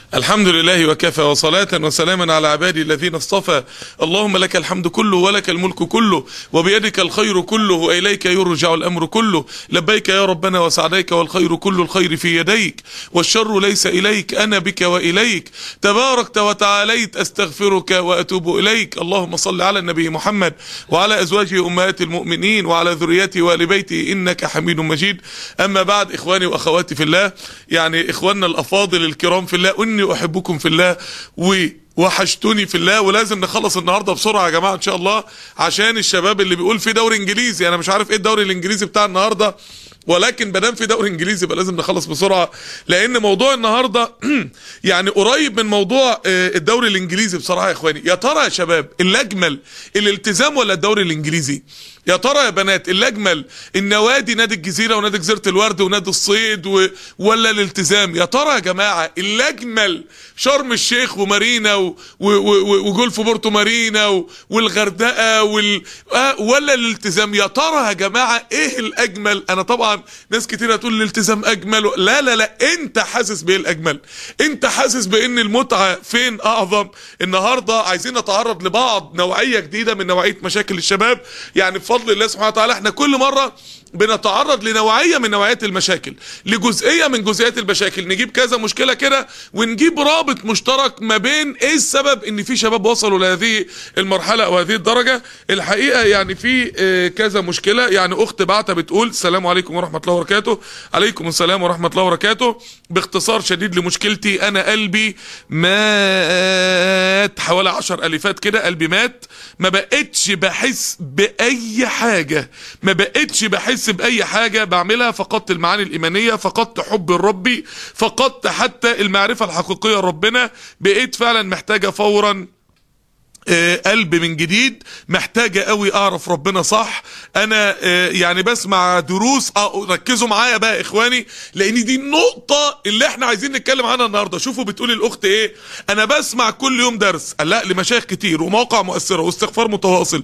الحمد لله وكفى وصلاة وسلاما على عبادي الذين اصطفى اللهم لك الحمد كله ولك الملك كله وبيدك الخير كله وإليك يرجع الأمر كله لبيك يا ربنا وسعديك والخير كل الخير في يديك والشر ليس إليك أنا بك وإليك تباركت وتعاليت أستغفرك وأتوب إليك اللهم صل على النبي محمد وعلى أزواجه أمهات المؤمنين وعلى ذريته وآل بيته إنك حميد مجيد أما بعد إخواني وأخواتي في الله يعني إخواننا الأفاضل الكرام في الله إني أحبكم في الله و وحشتوني في الله ولازم نخلص النهارده بسرعه يا جماعه ان شاء الله عشان الشباب اللي بيقول في دوري انجليزي انا مش عارف ايه الدوري الانجليزي بتاع النهارده ولكن ما دام في دوري انجليزي يبقى لازم نخلص بسرعه لان موضوع النهارده يعني قريب من موضوع الدوري الانجليزي بصراحه يا اخواني يا ترى يا شباب اللي اجمل الالتزام ولا الدوري الانجليزي يا ترى يا بنات اللي اجمل النوادي نادي الجزيره ونادي جزيره الورد ونادي الصيد و... ولا الالتزام يا ترى يا جماعه اللي اجمل شرم الشيخ ومارينا و... و... و... وجولف بورتو مارينا و... والغردقه وال... آه ولا الالتزام يا ترى يا جماعه ايه الاجمل انا طبعا ناس كتير هتقول الالتزام اجمل و... لا لا لا انت حاسس بايه الاجمل انت حاسس بان المتعه فين اعظم النهارده عايزين نتعرض لبعض نوعيه جديده من نوعيه مشاكل الشباب يعني بفضل الله سبحانه وتعالى احنا كل مره بنتعرض لنوعيه من نوعيات المشاكل لجزئيه من جزئيات المشاكل نجيب كذا مشكله كده ونجيب رابط مشترك ما بين ايه السبب ان في شباب وصلوا لهذه المرحله او هذه الدرجه الحقيقه يعني في اه كذا مشكله يعني اخت بعتها بتقول السلام عليكم ورحمه الله وبركاته عليكم السلام ورحمه الله وبركاته باختصار شديد لمشكلتي انا قلبي مات حوالي عشر الفات كده قلبي مات ما بقتش بحس باي حاجه ما بقتش بحس بحس باي حاجة بعملها فقدت المعاني الايمانية فقدت حب ربي فقدت حتى المعرفة الحقيقية ربنا بقيت فعلا محتاجة فورا قلب من جديد محتاجة قوي اعرف ربنا صح انا يعني بسمع دروس ركزوا معايا بقى اخواني لان دي النقطة اللي احنا عايزين نتكلم عنها النهاردة شوفوا بتقول الاخت ايه انا بسمع كل يوم درس لا لمشايخ كتير ومواقع مؤثرة واستغفار متواصل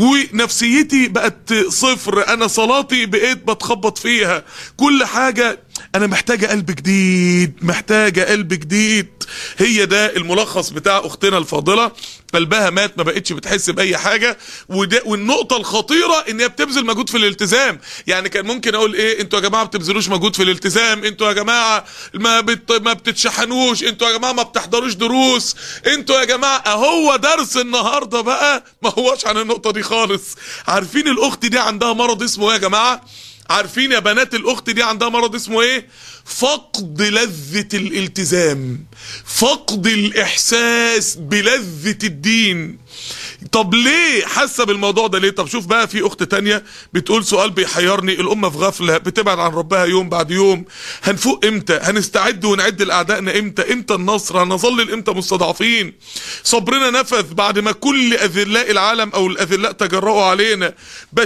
ونفسيتي بقت صفر انا صلاتي بقيت بتخبط فيها كل حاجة انا محتاجة قلب جديد محتاجة قلب جديد هي ده الملخص بتاع اختنا الفاضلة قلبها مات ما بقتش بتحس باي حاجة وده والنقطة الخطيرة ان هي بتبذل مجهود في الالتزام يعني كان ممكن اقول ايه انتوا يا جماعة بتبذلوش مجهود في الالتزام انتوا يا جماعة ما بت... ما بتتشحنوش انتوا يا جماعة ما بتحضروش دروس انتوا يا جماعة اهو درس النهاردة بقى ما هوش عن النقطة دي خالص عارفين الاخت دي عندها مرض اسمه ايه يا جماعة عارفين يا بنات الاخت دي عندها مرض اسمه ايه فقد لذة الالتزام فقد الاحساس بلذة الدين طب ليه حاسه بالموضوع ده ليه طب شوف بقى في اخت تانية بتقول سؤال بيحيرني الامه في غفله بتبعد عن ربها يوم بعد يوم هنفوق امتى هنستعد ونعد لاعدائنا امتى امتى النصر هنظل امتى مستضعفين صبرنا نفذ بعد ما كل اذلاء العالم او الاذلاء تجرؤوا علينا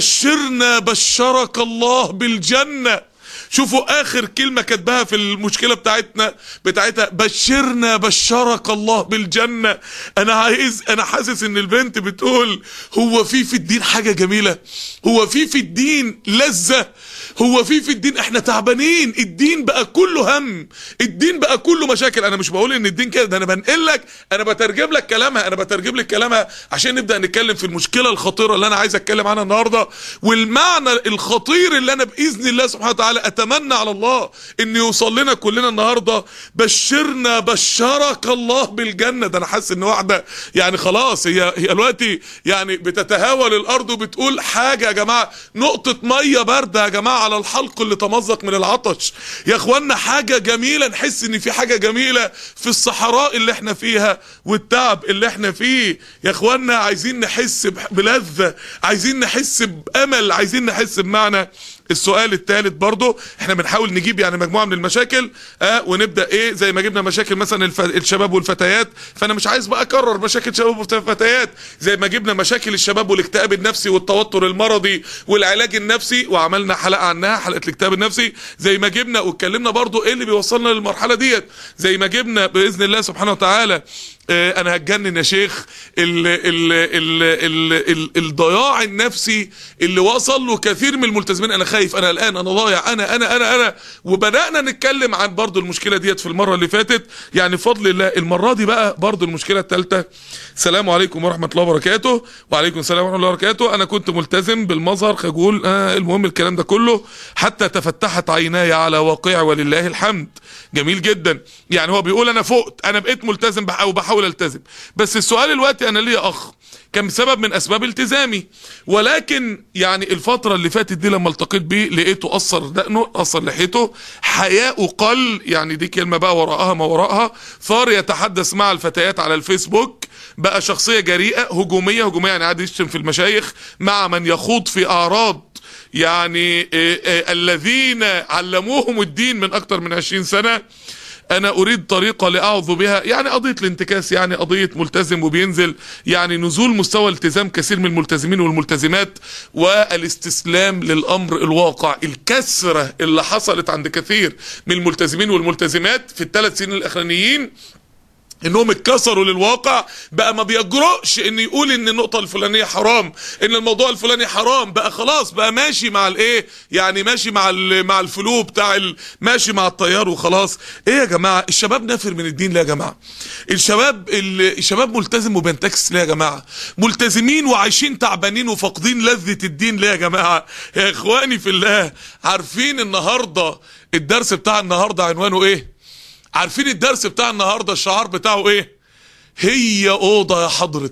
بشرنا بشرك الله بالجنه شوفوا اخر كلمه كاتباها في المشكله بتاعتنا بتاعتها بشرنا بشرك الله بالجنه انا عايز انا حاسس ان البنت بتقول هو في في الدين حاجه جميله هو في في الدين لذه هو في في الدين احنا تعبانين الدين بقى كله هم الدين بقى كله مشاكل انا مش بقول ان الدين كده ده انا بنقل لك انا بترجم لك كلامها انا بترجم لك كلامها عشان نبدا نتكلم في المشكله الخطيره اللي انا عايز اتكلم عنها النهارده والمعنى الخطير اللي انا باذن الله سبحانه وتعالى اتمنى على الله ان يوصل لنا كلنا النهارده بشرنا بشرك الله بالجنه ده انا حاسس ان واحده يعني خلاص هي هي دلوقتي يعني بتتهاول الارض وبتقول حاجه يا جماعه نقطه ميه بارده يا جماعه على الحلق اللي تمزق من العطش يا اخوانا حاجه جميله نحس ان في حاجه جميله في الصحراء اللي احنا فيها والتعب اللي احنا فيه يا اخوانا عايزين نحس بلذه عايزين نحس بامل عايزين نحس بمعنى السؤال الثالث برضه احنا بنحاول نجيب يعني مجموعه من المشاكل اه ونبدا ايه زي ما جبنا مشاكل مثلا الف... الشباب والفتيات فانا مش عايز بقى اكرر مشاكل شباب وفتيات زي ما جبنا مشاكل الشباب والاكتئاب النفسي والتوتر المرضي والعلاج النفسي وعملنا حلقه عنها حلقه الاكتئاب النفسي زي ما جبنا واتكلمنا برضه ايه اللي بيوصلنا للمرحله ديت زي ما جبنا باذن الله سبحانه وتعالى آه، انا هتجنن يا شيخ ال ال ال ال ال الضياع النفسي اللي وصل له كثير من الملتزمين انا خايف انا الان انا ضايع انا انا انا انا وبدانا نتكلم عن برضو المشكله ديت في المره اللي فاتت يعني بفضل الله المره دي بقى برضو المشكله الثالثه السلام عليكم ورحمه الله وبركاته وعليكم السلام ورحمه الله وبركاته انا كنت ملتزم بالمظهر خجول آه المهم الكلام ده كله حتى تفتحت عيناي على واقعي ولله الحمد جميل جدا يعني هو بيقول انا فقت انا بقيت ملتزم بح- او بحاول التزم بس السؤال الوقتي انا ليا اخ كان سبب من اسباب التزامي ولكن يعني الفترة اللي فاتت دي لما التقيت بيه لقيته قصر دقنه قصر لحيته حياءه قل يعني دي كلمة بقى وراءها ما وراءها صار يتحدث مع الفتيات على الفيسبوك بقى شخصية جريئة هجومية هجومية يعني قاعد يشتم في المشايخ مع من يخوض في اعراض يعني آه، آه، الذين علموهم الدين من اكتر من 20 سنة انا اريد طريقة لاعوذ بها يعني قضية الانتكاس يعني قضية ملتزم وبينزل يعني نزول مستوى التزام كثير من الملتزمين والملتزمات والاستسلام للامر الواقع الكسرة اللي حصلت عند كثير من الملتزمين والملتزمات في الثلاث سنين الاخرانيين انهم اتكسروا للواقع بقى ما بيجرؤش ان يقول ان النقطة الفلانية حرام ان الموضوع الفلاني حرام بقى خلاص بقى ماشي مع الايه يعني ماشي مع ال- مع الفلو بتاع ال- ماشي مع التيار وخلاص ايه يا جماعة الشباب نافر من الدين ليه يا جماعة الشباب ال- الشباب ملتزم وبينتكس ليه يا جماعة ملتزمين وعايشين تعبانين وفاقدين لذة الدين ليه يا جماعة يا اخواني في الله عارفين النهاردة الدرس بتاع النهاردة عنوانه ايه عارفين الدرس بتاع النهارده الشعار بتاعه ايه هي اوضه يا حضره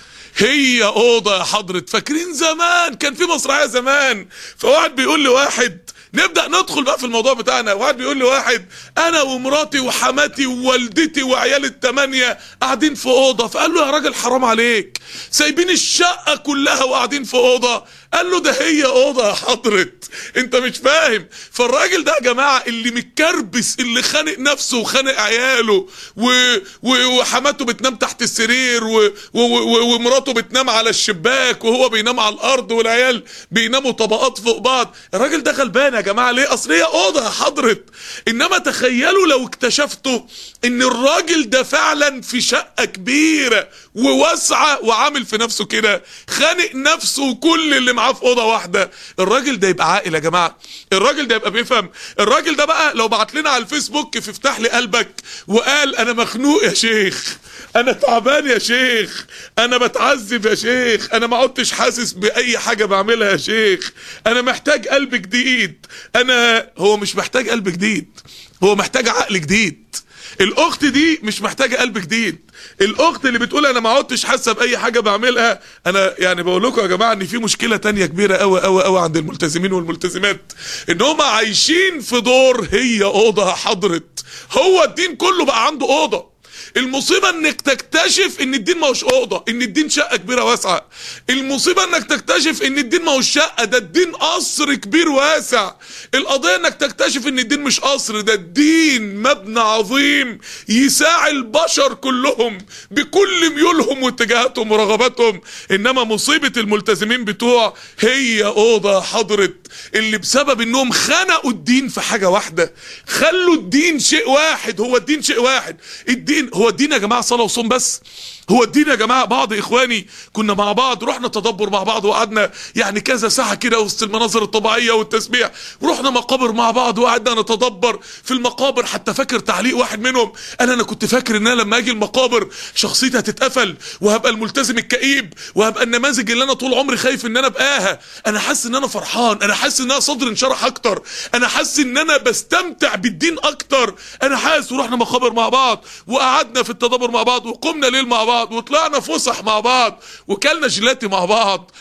هي اوضه يا حضره فاكرين زمان كان في مسرحيه زمان فواحد بيقول لواحد نبدا ندخل بقى في الموضوع بتاعنا واحد بيقول لواحد انا ومراتي وحماتي ووالدتي وعيال التمانية قاعدين في اوضه فقال له يا راجل حرام عليك سايبين الشقه كلها وقاعدين في اوضه قال له ده هي اوضه يا حضره انت مش فاهم فالراجل ده يا جماعه اللي متكربس اللي خانق نفسه وخانق عياله و... و... وحماته بتنام تحت السرير و... و... و... ومراته بتنام على الشباك وهو بينام على الارض والعيال بيناموا طبقات فوق بعض الراجل ده غلبان يا جماعه ليه اصل هي اوضه يا حضره انما تخيلوا لو اكتشفتوا ان الراجل ده فعلا في شقه كبيره وواسعه وعامل في نفسه كده خانق نفسه وكل اللي معاه في اوضه واحده الراجل ده يبقى عاقل يا جماعه الراجل ده يبقى بيفهم الراجل ده بقى لو بعت لنا على الفيسبوك في افتح لي قلبك وقال انا مخنوق يا شيخ انا تعبان يا شيخ انا بتعذب يا شيخ انا ما عدتش حاسس باي حاجه بعملها يا شيخ انا محتاج قلب جديد انا هو مش محتاج قلب جديد هو محتاج عقل جديد الاخت دي مش محتاجه قلب جديد الاخت اللي بتقول انا ما عدتش حاسه باي حاجه بعملها انا يعني بقول لكم يا جماعه ان في مشكله تانية كبيره قوي قوي قوي عند الملتزمين والملتزمات ان هم عايشين في دور هي اوضه حضرت هو الدين كله بقى عنده اوضه المصيبة انك تكتشف ان الدين ما هوش اوضة ان الدين شقة كبيرة واسعة المصيبة انك تكتشف ان الدين ما هوش شقة ده الدين قصر كبير واسع القضية انك تكتشف ان الدين مش قصر ده الدين مبنى عظيم يساعي البشر كلهم بكل ميولهم واتجاهاتهم ورغباتهم انما مصيبة الملتزمين بتوع هي اوضة حضرت اللي بسبب انهم خنقوا الدين في حاجة واحدة خلوا الدين شيء واحد هو الدين شيء واحد الدين هو الدين يا جماعة صلاة وصوم بس هو الدين يا جماعة بعض اخواني كنا مع بعض رحنا تدبر مع بعض وقعدنا يعني كذا ساعة كده وسط المناظر الطبيعية والتسبيح ورحنا مقابر مع بعض وقعدنا نتدبر في المقابر حتى فاكر تعليق واحد منهم قال انا كنت فاكر ان انا لما اجي المقابر شخصيتي هتتقفل وهبقى الملتزم الكئيب وهبقى النماذج اللي انا طول عمري خايف ان انا ابقاها انا حاسس ان انا فرحان انا حاسس ان انا صدري انشرح اكتر انا حاسس ان انا بستمتع بالدين اكتر انا حاسس ورحنا مقابر مع بعض وقعدنا في التدبر مع بعض وقمنا ليل مع بعض وطلعنا فسح مع بعض وكلنا جيلاتي مع بعض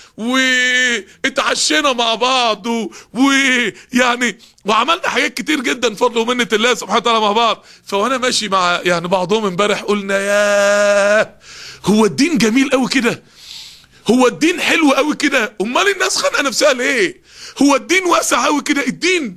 واتعشينا مع بعض و- ويعني وعملنا حاجات كتير جدا فضل ومنة الله سبحانه وتعالى مع بعض فوانا ماشي مع يعني بعضهم امبارح قلنا يا هو الدين جميل قوي كده هو الدين حلو قوي كده امال الناس خانقه نفسها ليه هو الدين واسع قوي كده الدين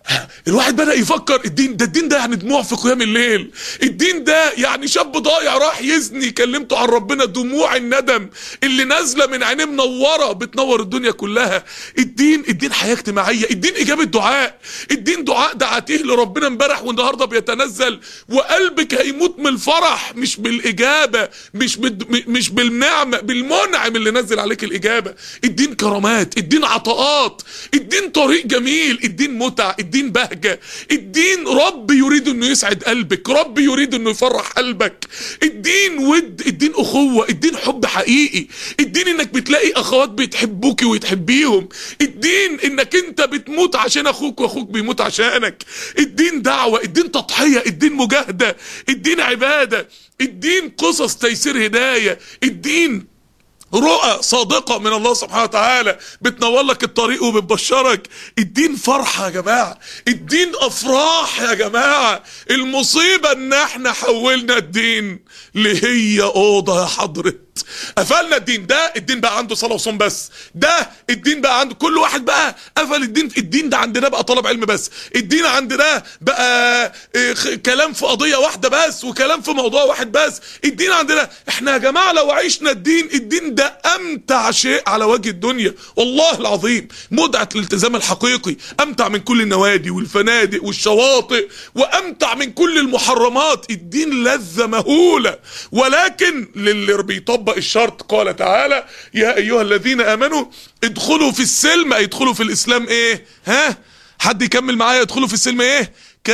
الواحد بدأ يفكر الدين ده الدين ده يعني دموع في قيام الليل الدين ده يعني شاب ضايع راح يزني كلمته عن ربنا دموع الندم اللي نازله من عينيه منوره بتنور الدنيا كلها الدين الدين حياه اجتماعيه الدين اجابه دعاء الدين دعاء دعاتيه لربنا امبارح والنهارده بيتنزل وقلبك هيموت من الفرح مش بالاجابه مش بد مش بالنعمه بالمنعم اللي نزل عليك الاجابه الدين كرامات الدين عطاءات الدين طريق جميل الدين متع الدين بهجه الدين رب يريد انه يسعد قلبك رب يريد انه يفرح قلبك الدين ود الدين اخوه الدين حب حقيقي الدين انك بتلاقي اخوات بتحبوك وتحبيهم الدين انك انت بتموت عشان اخوك واخوك بيموت عشانك الدين دعوه الدين تضحيه الدين مجاهده الدين عباده الدين قصص تيسير هدايه الدين رؤى صادقة من الله سبحانه وتعالى بتنور لك الطريق وبتبشرك الدين فرحة يا جماعة الدين أفراح يا جماعة المصيبة ان احنا حولنا الدين لهي أوضة يا حضرة قفلنا الدين ده الدين بقى عنده صلاة وصوم بس ده الدين بقى عنده كل واحد بقى قفل الدين الدين ده عندنا بقى طلب علم بس الدين عندنا بقى إيه، خ- كلام في قضية واحدة بس وكلام في موضوع واحد بس الدين عندنا احنا يا جماعة لو عشنا الدين الدين ده امتع شيء على وجه الدنيا والله العظيم متعة الالتزام الحقيقي امتع من كل النوادي والفنادق والشواطئ وامتع من كل المحرمات الدين لذة مهولة ولكن للي بيطبق الشرط قال تعالى يا ايها الذين امنوا ادخلوا في السلم ادخلوا في الاسلام ايه ها حد يكمل معايا ادخلوا في السلم ايه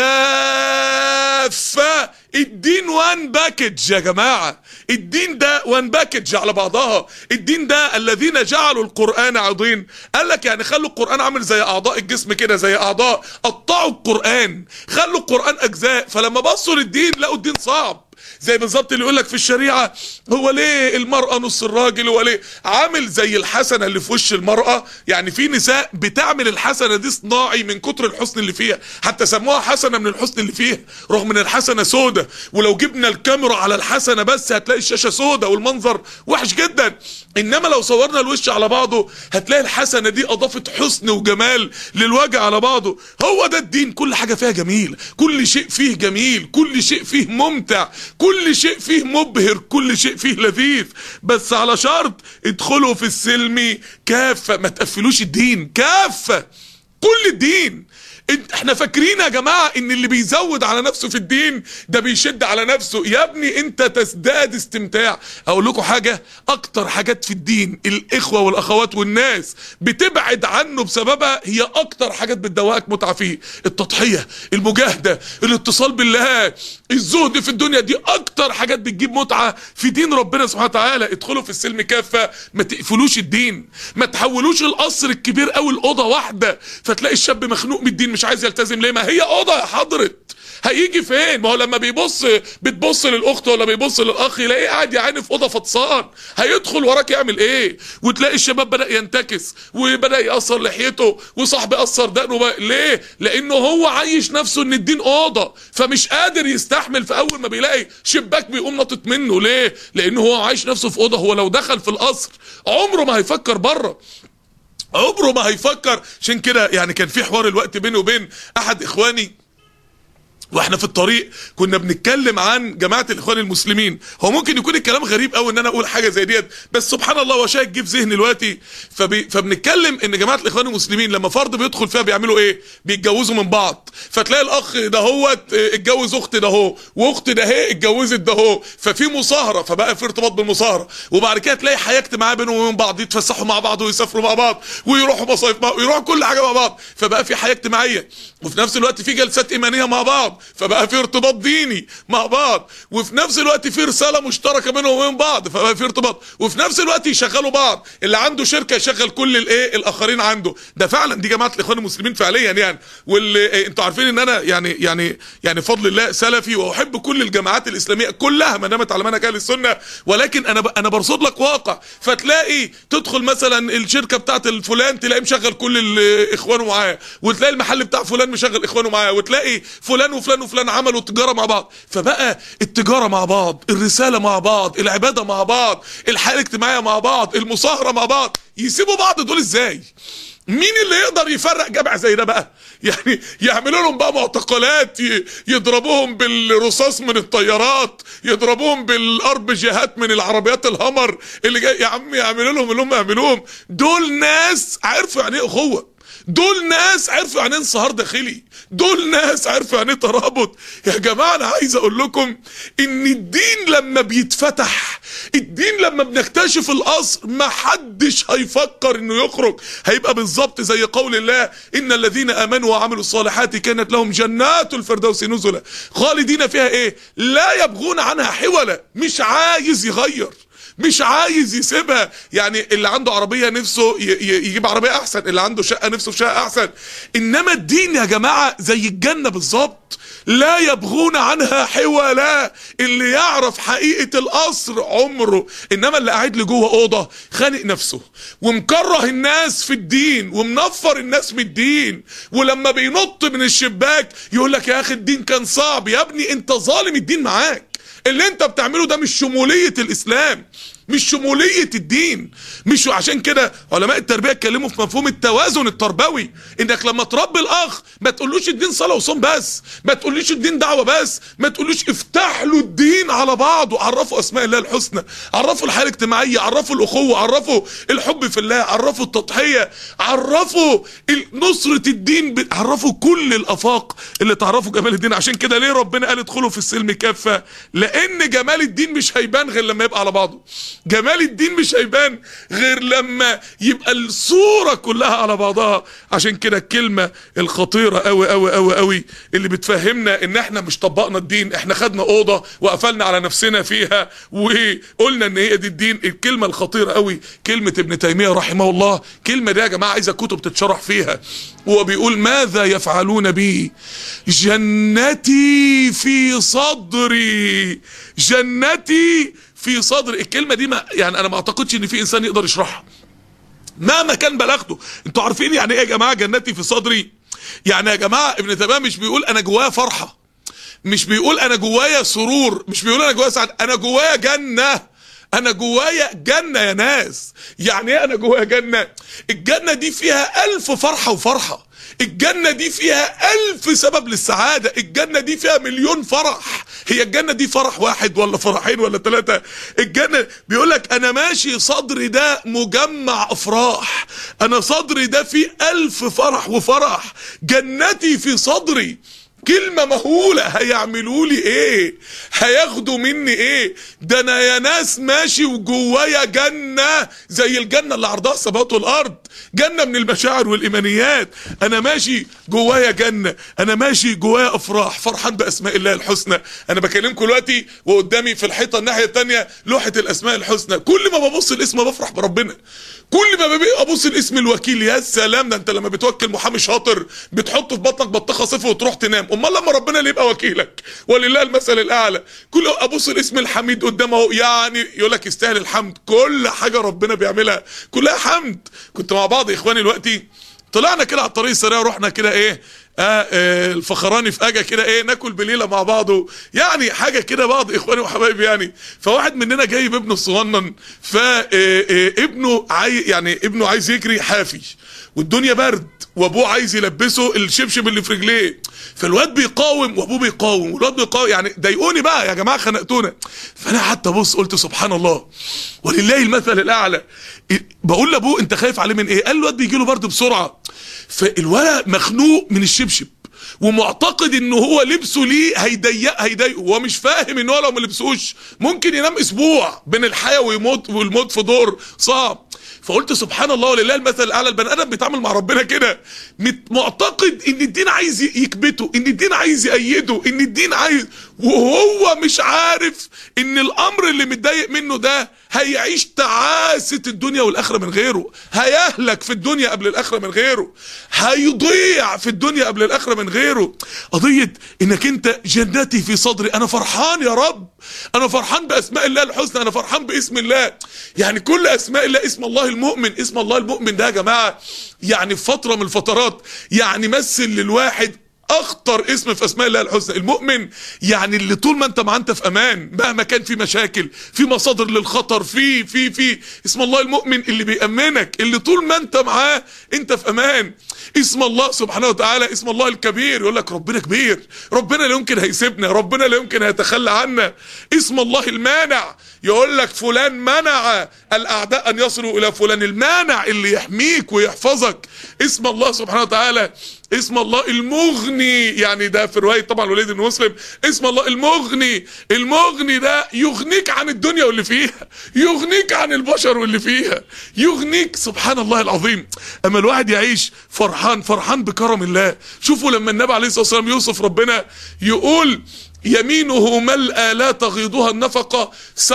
كافة الدين وان باكج يا جماعة الدين ده وان باكج على بعضها الدين ده الذين جعلوا القرآن عضين قال لك يعني خلوا القرآن عامل زي أعضاء الجسم كده زي أعضاء قطعوا القرآن خلوا القرآن أجزاء فلما بصوا للدين لقوا الدين صعب زي بالظبط اللي يقول لك في الشريعه هو ليه المراه نص الراجل هو ليه عامل زي الحسنه اللي في وش المراه يعني في نساء بتعمل الحسنه دي صناعي من كتر الحسن اللي فيها حتى سموها حسنه من الحسن اللي فيها رغم ان الحسنه سودة ولو جبنا الكاميرا على الحسنه بس هتلاقي الشاشه سودة والمنظر وحش جدا انما لو صورنا الوش على بعضه هتلاقي الحسنه دي اضافت حسن وجمال للوجه على بعضه هو ده الدين كل حاجه فيها جميل كل شيء فيه جميل كل شيء فيه ممتع كل شيء فيه مبهر كل شيء فيه لذيذ بس على شرط ادخلوا في السلم كافه ما تقفلوش الدين كافه كل الدين انت احنا فاكرين يا جماعه ان اللي بيزود على نفسه في الدين ده بيشد على نفسه يا ابني انت تزداد استمتاع اقول لكم حاجه اكتر حاجات في الدين الاخوه والاخوات والناس بتبعد عنه بسببها هي اكتر حاجات بتدوقك متعه فيه التضحيه المجاهده الاتصال بالله الزهد في الدنيا دي اكتر حاجات بتجيب متعه في دين ربنا سبحانه وتعالى ادخلوا في السلم كافه ما تقفلوش الدين ما تحولوش القصر الكبير قوي الاوضه واحده فتلاقي الشاب مخنوق من الدين مش عايز يلتزم ليه ما هي اوضه يا حضرت هيجي فين ما هو لما بيبص بتبص للاخت ولا بيبص للاخ يلاقيه قاعد يا عيني في اوضه فطسان هيدخل وراك يعمل ايه وتلاقي الشباب بدا ينتكس وبدا يقصر لحيته وصاحبي قصر دقنه بقى ليه لانه هو عايش نفسه ان الدين اوضه فمش قادر يستحمل في اول ما بيلاقي شباك بيقوم ناطط منه ليه لانه هو عايش نفسه في اوضه هو لو دخل في القصر عمره ما هيفكر بره عمره ما هيفكر عشان كده يعني كان في حوار الوقت بيني وبين احد اخواني واحنا في الطريق كنا بنتكلم عن جماعه الاخوان المسلمين هو ممكن يكون الكلام غريب قوي ان انا اقول حاجه زي ديت بس سبحان الله هو شيء جه في ذهني دلوقتي فبي فبنتكلم ان جماعه الاخوان المسلمين لما فرد بيدخل فيها بيعملوا ايه بيتجوزوا من بعض فتلاقي الاخ ده هو اتجوز اخت ده هو واخت ده هي اتجوزت ده هو ففي مصاهره فبقى في ارتباط بالمصاهره وبعد كده تلاقي حياه اجتماعيه بينهم وبين بعض يتفسحوا مع بعض ويسافروا مع بعض ويروحوا مصايف مع ويروحوا كل حاجه مع بعض فبقى في حياه اجتماعيه وفي نفس الوقت في جلسات ايمانيه مع بعض فبقى في ارتباط ديني مع بعض وفي نفس الوقت في رساله مشتركه بينهم وبين بعض فبقى في ارتباط وفي نفس الوقت يشغلوا بعض اللي عنده شركه يشغل كل الايه الاخرين عنده ده فعلا دي جماعه الاخوان المسلمين فعليا يعني واللي إيه انتوا عارفين ان انا يعني يعني يعني فضل الله سلفي واحب كل الجماعات الاسلاميه كلها ما دامت على منهج اهل السنه ولكن انا ب... انا برصد لك واقع فتلاقي تدخل مثلا الشركه بتاعت الفلان تلاقي مشغل كل ال- اخوانه معاه وتلاقي المحل بتاع فلان مشغل اخوانه معاه وتلاقي فلان وفلان وفلان عملوا تجاره مع بعض فبقى التجاره مع بعض الرساله مع بعض العباده مع بعض الحياه الاجتماعيه مع بعض المصاهره مع بعض يسيبوا بعض دول ازاي مين اللي يقدر يفرق جامع زي ده بقى يعني يعملوا لهم بقى معتقلات ي- يضربوهم بالرصاص من الطيارات يضربوهم بالارب جهات من العربيات الهمر اللي جاي يا عم يعملوا لهم اللي هم يعملوهم دول ناس عرفوا يعني ايه اخوه دول ناس عرفوا يعني ايه انصهار داخلي دول ناس عرفوا يعني ايه ترابط يا جماعه انا عايز اقول لكم ان الدين لما بيتفتح الدين لما بنكتشف القصر ما حدش هيفكر انه يخرج هيبقى بالظبط زي قول الله ان الذين امنوا وعملوا الصالحات كانت لهم جنات الفردوس نزلا خالدين فيها ايه لا يبغون عنها حولا مش عايز يغير مش عايز يسيبها يعني اللي عنده عربية نفسه ي- ي- يجيب عربية أحسن اللي عنده شقة نفسه في شقة أحسن إنما الدين يا جماعة زي الجنة بالظبط لا يبغون عنها حولا اللي يعرف حقيقة القصر عمره إنما اللي قاعد له جوه أوضة خانق نفسه ومكره الناس في الدين ومنفر الناس من الدين ولما بينط من الشباك يقول لك يا أخي الدين كان صعب يا ابني أنت ظالم الدين معاك اللي انت بتعمله ده مش شمولية الاسلام مش شمولية الدين مش عشان كده علماء التربية اتكلموا في مفهوم التوازن التربوي انك لما تربي الاخ ما تقولوش الدين صلاة وصوم بس ما تقولوش الدين دعوة بس ما تقولوش افتح له الدين على بعضه عرفوا اسماء الله الحسنى عرفوا الحياة الاجتماعية عرفوا الاخوة عرفوا الحب في الله عرفوا التضحية عرفوا ال- نصرة الدين ب- عرفوا كل الافاق اللي تعرفوا جمال الدين عشان كده ليه ربنا قال ادخلوا في السلم كافة لان جمال الدين مش هيبان غير لما يبقى على بعضه جمال الدين مش هيبان غير لما يبقى الصورة كلها على بعضها عشان كده الكلمة الخطيرة قوي قوي قوي قوي اللي بتفهمنا ان احنا مش طبقنا الدين احنا خدنا اوضة وقفلنا على نفسنا فيها وقلنا ان هي دي الدين الكلمة الخطيرة قوي كلمة ابن تيمية رحمه الله كلمة دي يا جماعة عايزة كتب تتشرح فيها هو بيقول ماذا يفعلون بي جنتي في صدري جنتي في صدري الكلمة دي ما يعني انا ما اعتقدش ان في انسان يقدر يشرحها مهما كان بلغته انتوا عارفين يعني ايه يا جماعه جنتي في صدري يعني يا جماعه ابن تيميه مش بيقول انا جوايا فرحه مش بيقول انا جوايا سرور مش بيقول انا جوايا سعادة انا جوايا جنه انا جوايا جنه يا ناس يعني ايه انا جوايا جنه الجنه دي فيها الف فرحه وفرحه الجنة دي فيها ألف سبب للسعادة الجنة دي فيها مليون فرح هي الجنة دي فرح واحد ولا فرحين ولا ثلاثة الجنة بيقولك أنا ماشي صدري ده مجمع أفراح أنا صدري ده فيه ألف فرح وفرح جنتي في صدري كلمة مهولة هيعملوا لي ايه هياخدوا مني ايه ده انا يا ناس ماشي وجوايا جنة زي الجنة اللي عرضها السماوات والارض جنة من المشاعر والايمانيات انا ماشي جوايا جنة انا ماشي جوايا افراح فرحان باسماء الله الحسنى انا بكلمكم دلوقتي وقدامي في الحيطة الناحية التانية لوحة الاسماء الحسنى كل ما ببص الاسم بفرح بربنا كل ما ببقى ابص الاسم الوكيل يا سلام ده انت لما بتوكل محامي شاطر بتحط في بطنك بطيخه صفر وتروح تنام امال لما ربنا اللي يبقى وكيلك ولله المثل الاعلى كل ابص الاسم الحميد قدامه يعني يقول لك يستاهل الحمد كل حاجه ربنا بيعملها كلها حمد كنت مع بعض اخواني دلوقتي طلعنا كده على الطريق السريع رحنا كده ايه آه آه الفخراني في اجا كده ايه ناكل بليله مع بعض يعني حاجه كده بعض اخواني وحبايبي يعني فواحد مننا جايب ابنه الصغنن فابنه عاي يعني ابنه عايز يجري حافي والدنيا برد وابوه عايز يلبسه الشبشب اللي في رجليه فالواد بيقاوم وابوه بيقاوم والواد بيقاوم يعني ضايقوني بقى يا جماعه خنقتونا فانا حتى بص قلت سبحان الله ولله المثل الاعلى بقول لابوه انت خايف عليه من ايه قال الواد بيجي له برد بسرعه فالولد مخنوق من الشبشب ومعتقد ان هو لبسه ليه هيضيق هيضايقه هو مش فاهم ان هو لو ما لبسوش ممكن ينام اسبوع بين الحياه ويموت والموت في دور صعب فقلت سبحان الله ولله المثل الاعلى البني ادم بيتعامل مع ربنا كده معتقد ان الدين عايز يكبته ان الدين عايز يأيده ان الدين عايز وهو مش عارف ان الامر اللي متضايق منه ده هيعيش تعاسة الدنيا والاخرة من غيره هيهلك في الدنيا قبل الاخرة من غيره هيضيع في الدنيا قبل الاخرة من غيره قضية انك انت جنتي في صدري انا فرحان يا رب انا فرحان باسماء الله الحسنى انا فرحان باسم الله يعني كل اسماء الله اسم الله المؤمن اسم الله المؤمن ده يا جماعة يعني في فترة من الفترات يعني مثل للواحد اخطر اسم في اسماء الله الحسنى المؤمن يعني اللي طول ما انت معاه انت في امان مهما كان في مشاكل في مصادر للخطر في في في اسم الله المؤمن اللي بيأمنك اللي طول ما انت معاه انت في امان اسم الله سبحانه وتعالى اسم الله الكبير يقول لك ربنا كبير ربنا لا يمكن هيسيبنا ربنا لا يمكن هيتخلى عنا اسم الله المانع يقول لك فلان منع الاعداء ان يصلوا الى فلان المانع اللي يحميك ويحفظك اسم الله سبحانه وتعالى اسم الله المغني يعني ده في روايه طبعا الوليد بن مسلم اسم الله المغني المغني ده يغنيك عن الدنيا واللي فيها يغنيك عن البشر واللي فيها يغنيك سبحان الله العظيم اما الواحد يعيش فرحان فرحان بكرم الله شوفوا لما النبي عليه الصلاه والسلام يوصف ربنا يقول يمينه ملأى لا تغيضها النفقة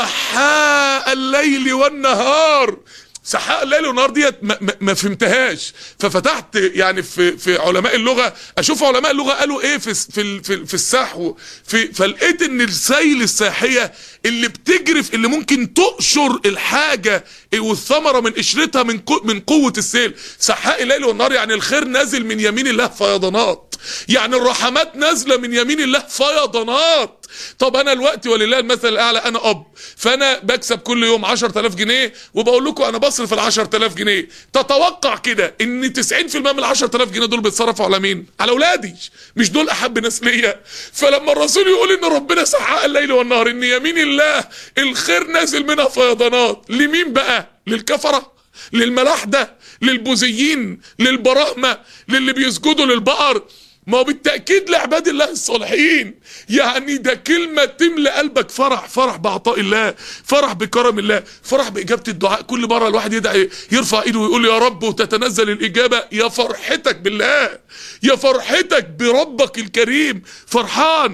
سحاء الليل والنهار سحاء الليل والنهار ديت ما, ما, ما فهمتهاش ففتحت يعني في في علماء اللغه اشوف علماء اللغه قالوا ايه في في في, في السحو في فلقيت ان السيل الساحيه اللي بتجرف اللي ممكن تقشر الحاجه والثمره من قشرتها من من قوه السيل سحاء الليل والنهار يعني الخير نازل من يمين الله فيضانات يعني الرحمات نازله من يمين الله فيضانات طب انا الوقت ولله المثل الاعلى انا اب فانا بكسب كل يوم 10000 جنيه وبقول لكم انا بصرف ال 10000 جنيه تتوقع كده ان 90% من ال 10000 جنيه دول بيتصرفوا على مين على اولادي مش دول احب ناس ليا فلما الرسول يقول ان ربنا سحاء الليل والنهار ان يمين الله الخير نازل منها فيضانات لمين بقى للكفره للملاحده للبوذيين للبراهمه للي بيسجدوا للبقر ما هو بالتأكيد لعباد الله الصالحين يعني ده كلمة تملى قلبك فرح فرح بعطاء الله فرح بكرم الله فرح بإجابة الدعاء كل مرة الواحد يدعي يرفع ايده ويقول يا رب وتتنزل الإجابة يا فرحتك بالله يا فرحتك بربك الكريم فرحان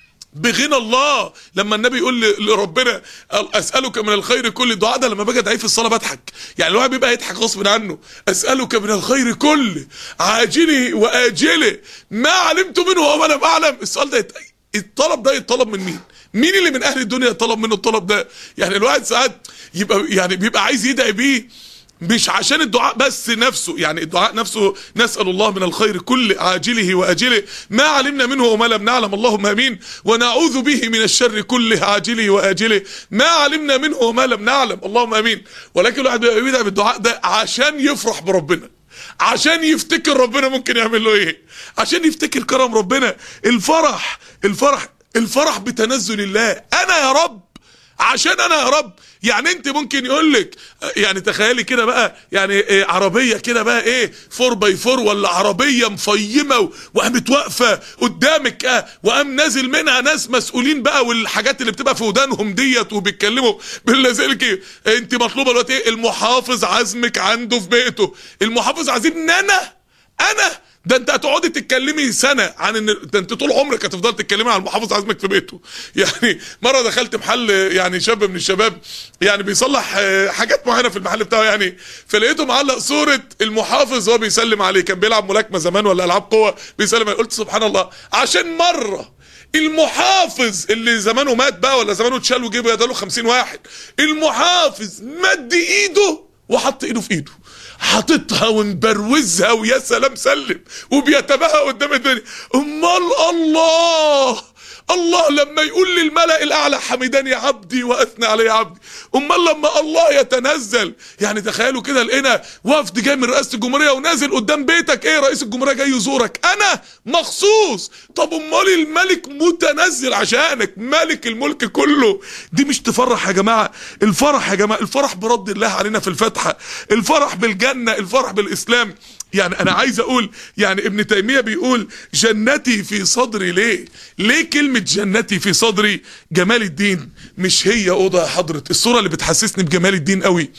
بغنى الله لما النبي يقول لربنا اسالك من الخير كل الدعاء ده لما باجي ادعي في الصلاه بضحك يعني الواحد بيبقى يضحك غصب عنه اسالك من الخير كله عاجله واجله ما علمت منه وما لم اعلم السؤال ده الطلب ده يتطلب من مين مين اللي من اهل الدنيا يطلب منه الطلب ده يعني الواحد ساعات يبقى يعني بيبقى عايز يدعي بيه مش عشان الدعاء بس نفسه يعني الدعاء نفسه نسأل الله من الخير كل عاجله وآجله ما علمنا منه وما لم نعلم اللهم امين ونعوذ به من الشر كله عاجله وآجله ما علمنا منه وما لم نعلم اللهم امين ولكن الواحد بيبقى بيدعي بالدعاء ده عشان يفرح بربنا عشان يفتكر ربنا ممكن يعمل له ايه عشان يفتكر كرم ربنا الفرح الفرح الفرح بتنزل الله انا يا رب عشان انا يا رب يعني انت ممكن يقول لك يعني تخيلي كده بقى يعني إيه عربيه كده بقى ايه 4 باي 4 ولا عربيه مفيمه وقامت واقفه قدامك اه وقام نازل منها ناس مسؤولين بقى والحاجات اللي بتبقى في ودانهم ديت وبيتكلموا بالذلك انت مطلوبه دلوقتي ايه المحافظ عزمك عنده في بيته المحافظ عازمني انا انا ده انت هتقعدي تتكلمي سنه عن ان ده انت طول عمرك هتفضل تتكلمي عن المحافظ عزمك في بيته يعني مره دخلت محل يعني شاب من الشباب يعني بيصلح حاجات معينه في المحل بتاعه يعني فلقيته معلق صوره المحافظ وهو بيسلم عليه كان بيلعب ملاكمه زمان ولا العاب قوه بيسلم عليه قلت سبحان الله عشان مره المحافظ اللي زمانه مات بقى ولا زمانه اتشال وجيبه يداله 50 واحد المحافظ مد ايده وحط ايده في ايده حاططها ومبروزها ويا سلام سلم وبيتباهى قدام الدنيا امال الله الله لما يقول للملأ الأعلى حمدني عبدي وأثنى علي عبدي أمال لما الله يتنزل يعني تخيلوا كده لقينا وفد جاي من رئاسة الجمهورية ونازل قدام بيتك إيه رئيس الجمهورية جاي يزورك أنا مخصوص طب أمال الملك متنزل عشانك ملك الملك كله دي مش تفرح يا جماعة الفرح يا جماعة الفرح برد الله علينا في الفاتحة الفرح بالجنة الفرح بالإسلام يعني انا عايز اقول يعني ابن تيميه بيقول جنتي في صدري ليه ليه كلمه جنتي في صدري جمال الدين مش هي اوضه يا حضره الصوره اللي بتحسسني بجمال الدين قوي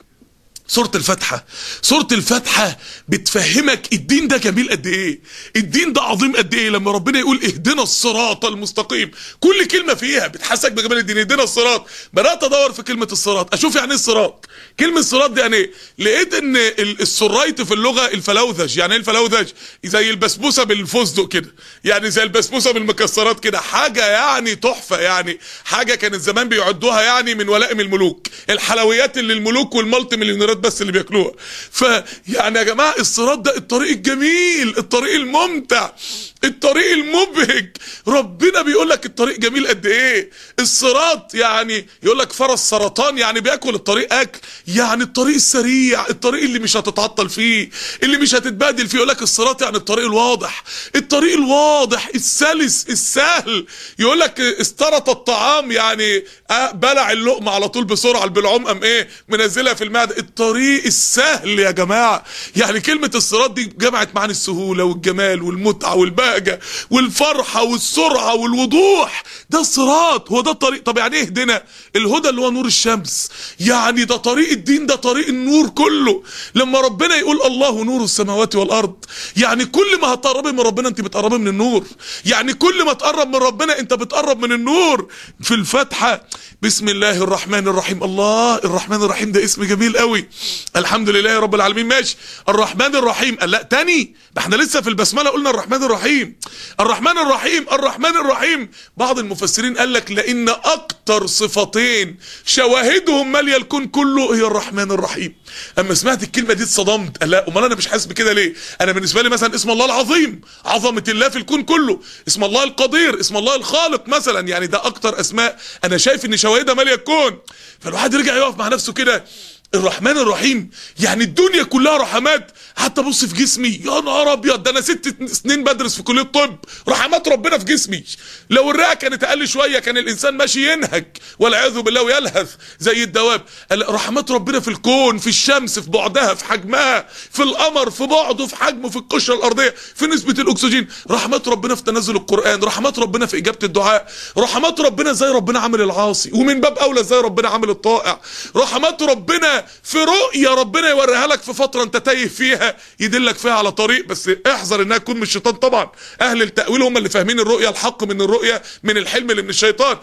سورة الفاتحة سورة الفاتحة بتفهمك الدين ده جميل قد ايه الدين ده عظيم قد ايه لما ربنا يقول اهدنا الصراط المستقيم كل كلمة فيها بتحسسك بجمال الدين اهدنا الصراط بدأت ادور في كلمة الصراط اشوف يعني ايه الصراط كلمة الصراط دي يعني ايه لقيت ان السرايت في اللغة الفلوذج يعني ايه الفلوذج زي البسبوسة بالفستق كده يعني زي البسبوسة بالمكسرات كده حاجة يعني تحفة يعني حاجة كانت زمان بيعدوها يعني من ولائم الملوك الحلويات اللي الملوك والمالتي مليونيرات الحيوانات بس اللي بياكلوها فيعني يا جماعه الصراط ده الطريق الجميل الطريق الممتع الطريق المبهج ربنا بيقول لك الطريق جميل قد ايه الصراط يعني يقول لك فرس سرطان يعني بياكل الطريق اكل يعني الطريق السريع الطريق اللي مش هتتعطل فيه اللي مش هتتبادل فيه يقول لك الصراط يعني الطريق الواضح الطريق الواضح السلس السهل يقول لك استرط الطعام يعني آه بلع اللقمه على طول بسرعه البلعوم ام ايه منزلها في المعده الطريق السهل يا جماعه يعني كلمه الصراط دي جمعت معاني السهوله والجمال والمتعه والبهجه والفرحه والسرعه والوضوح ده الصراط هو ده الطريق طب يعني ايه هدنا الهدى اللي هو نور الشمس يعني ده طريق الدين ده طريق النور كله لما ربنا يقول الله نور السماوات والارض يعني كل ما هتقربي من ربنا انت بتقربي من النور يعني كل ما تقرب من ربنا انت بتقرب من النور في الفاتحه بسم الله الرحمن الرحيم الله الرحمن الرحيم ده اسم جميل قوي الحمد لله رب العالمين ماشي الرحمن الرحيم قال لا تاني ده احنا لسه في البسمله قلنا الرحمن الرحيم الرحمن الرحيم الرحمن الرحيم بعض المفسرين قال لك لان اكتر صفتين شواهدهم ماليه الكون كله هي الرحمن الرحيم اما سمعت الكلمه دي اتصدمت قال لا امال انا مش حاسس بكده ليه انا بالنسبه لي مثلا اسم الله العظيم عظمه الله في الكون كله اسم الله القدير اسم الله الخالق مثلا يعني ده اكتر اسماء انا شايف ان شواهدها ماليه الكون فالواحد رجع يقف مع نفسه كده الرحمن الرحيم يعني الدنيا كلها رحمات حتى بص في جسمي يا نهار ابيض ده انا ست سنين بدرس في كليه الطب رحمات ربنا في جسمي لو الرئه كانت اقل شويه كان الانسان ماشي ينهج والعياذ بالله ويلهث زي الدواب رحمات ربنا في الكون في الشمس في بعدها في حجمها في القمر في بعده في حجمه في القشره الارضيه في نسبه الاكسجين رحمات ربنا في تنزل القران رحمات ربنا في اجابه الدعاء رحمات ربنا ازاي ربنا عامل العاصي ومن باب اولى ازاي ربنا عامل الطائع رحمات ربنا في رؤية ربنا يوريها لك في فترة انت تايه فيها يدلك فيها على طريق بس احذر انها تكون من الشيطان طبعا اهل التأويل هم اللي فاهمين الرؤية الحق من الرؤية من الحلم اللي من الشيطان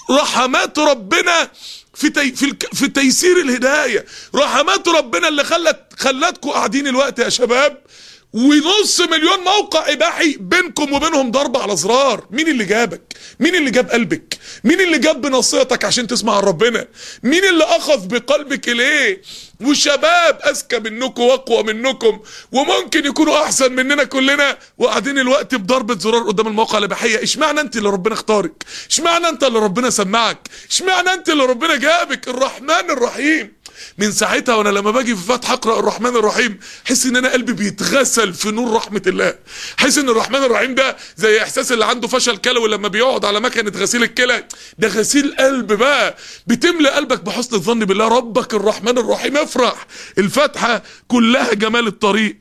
رحمات ربنا في تي في, الك في تيسير الهداية رحمات ربنا اللي خلت خلتكم قاعدين الوقت يا شباب ونص مليون موقع اباحي بينكم وبينهم ضرب على زرار مين اللي جابك مين اللي جاب قلبك مين اللي جاب بنصيتك عشان تسمع عن ربنا مين اللي اخذ بقلبك اليه وشباب اذكى منكم واقوى منكم وممكن يكونوا احسن مننا كلنا وقاعدين الوقت بضربه زرار قدام المواقع الاباحيه اشمعنى انت اللي ربنا اختارك اشمعنى انت اللي ربنا سمعك اشمعنى انت اللي ربنا جابك الرحمن الرحيم من ساعتها وانا لما باجي في فتح اقرا الرحمن الرحيم احس ان انا قلبي بيتغسل في نور رحمه الله احس ان الرحمن الرحيم ده زي احساس اللي عنده فشل كلوي لما بيقعد على مكنه غسيل الكلى ده غسيل قلب بقى بتملى قلبك بحسن الظن بالله ربك الرحمن الرحيم افرح الفاتحه كلها جمال الطريق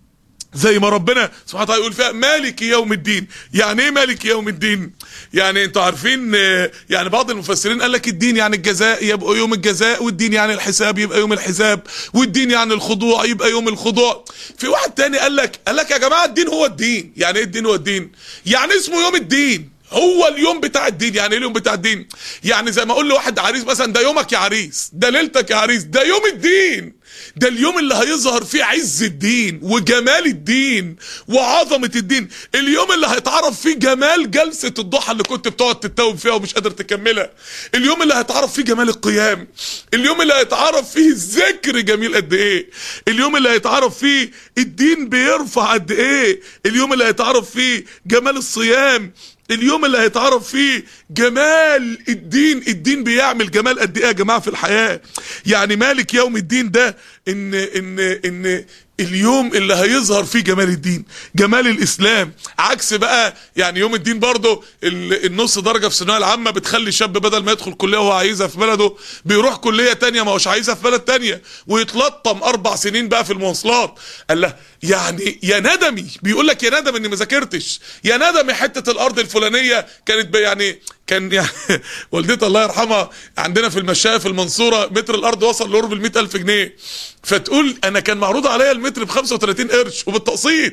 زي ما ربنا سبحانه وتعالى يقول فيها مالك يوم الدين يعني ايه مالك يوم الدين يعني انتوا عارفين يعني بعض المفسرين قال لك الدين يعني الجزاء يبقى يوم الجزاء والدين يعني الحساب يبقى يوم الحساب والدين يعني الخضوع يبقى يوم الخضوع في واحد تاني قال لك قال لك يا جماعه الدين هو الدين يعني ايه الدين هو الدين يعني اسمه يوم الدين هو اليوم بتاع الدين يعني ايه اليوم بتاع الدين يعني زي ما اقول لواحد عريس مثلا ده يومك يا عريس ده ليلتك يا عريس ده يوم الدين ده اليوم اللي هيظهر فيه عز الدين وجمال الدين وعظمة الدين اليوم اللي هيتعرف فيه جمال جلسة الضحى اللي كنت بتقعد تتوب فيها ومش قادر تكملها اليوم اللي هيتعرف فيه جمال القيام اليوم اللي هيتعرف فيه الذكر جميل قد ايه اليوم اللي هيتعرف فيه الدين بيرفع قد ايه اليوم اللي هيتعرف فيه جمال الصيام اليوم اللي هيتعرف فيه جمال الدين الدين بيعمل جمال قد ايه يا جماعه في الحياه يعني مالك يوم الدين ده ان ان ان اليوم اللي هيظهر فيه جمال الدين جمال الاسلام عكس بقى يعني يوم الدين برضه النص درجه في الثانويه العامه بتخلي شاب بدل ما يدخل كليه وهو عايزها في بلده بيروح كليه تانية ما هوش عايزها في بلد تانية ويتلطم اربع سنين بقى في المواصلات قال له يعني يا ندمي بيقول لك يا ندم اني ما ذاكرتش يا ندمي حته الارض الفلانيه كانت يعني كان يعني والدتي الله يرحمها عندنا في المشاية في المنصورة متر الأرض وصل لقرب ال ألف جنيه فتقول أنا كان معروض عليا المتر ب 35 قرش وبالتقسيط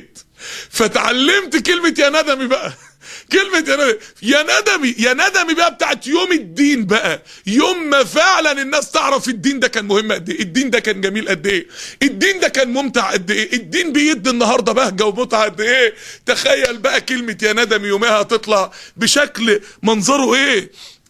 فتعلمت كلمة يا ندمي بقى كلمة يا ندمي يا ندمي يا ندمي بقى بتاعت يوم الدين بقى يوم ما فعلا الناس تعرف الدين ده كان مهم قد ايه الدين ده كان جميل قد ايه الدين ده كان ممتع قد ايه الدين بيدي النهارده بهجه ومتعه قد ايه تخيل بقى كلمة يا ندمي يومها هتطلع بشكل منظره ايه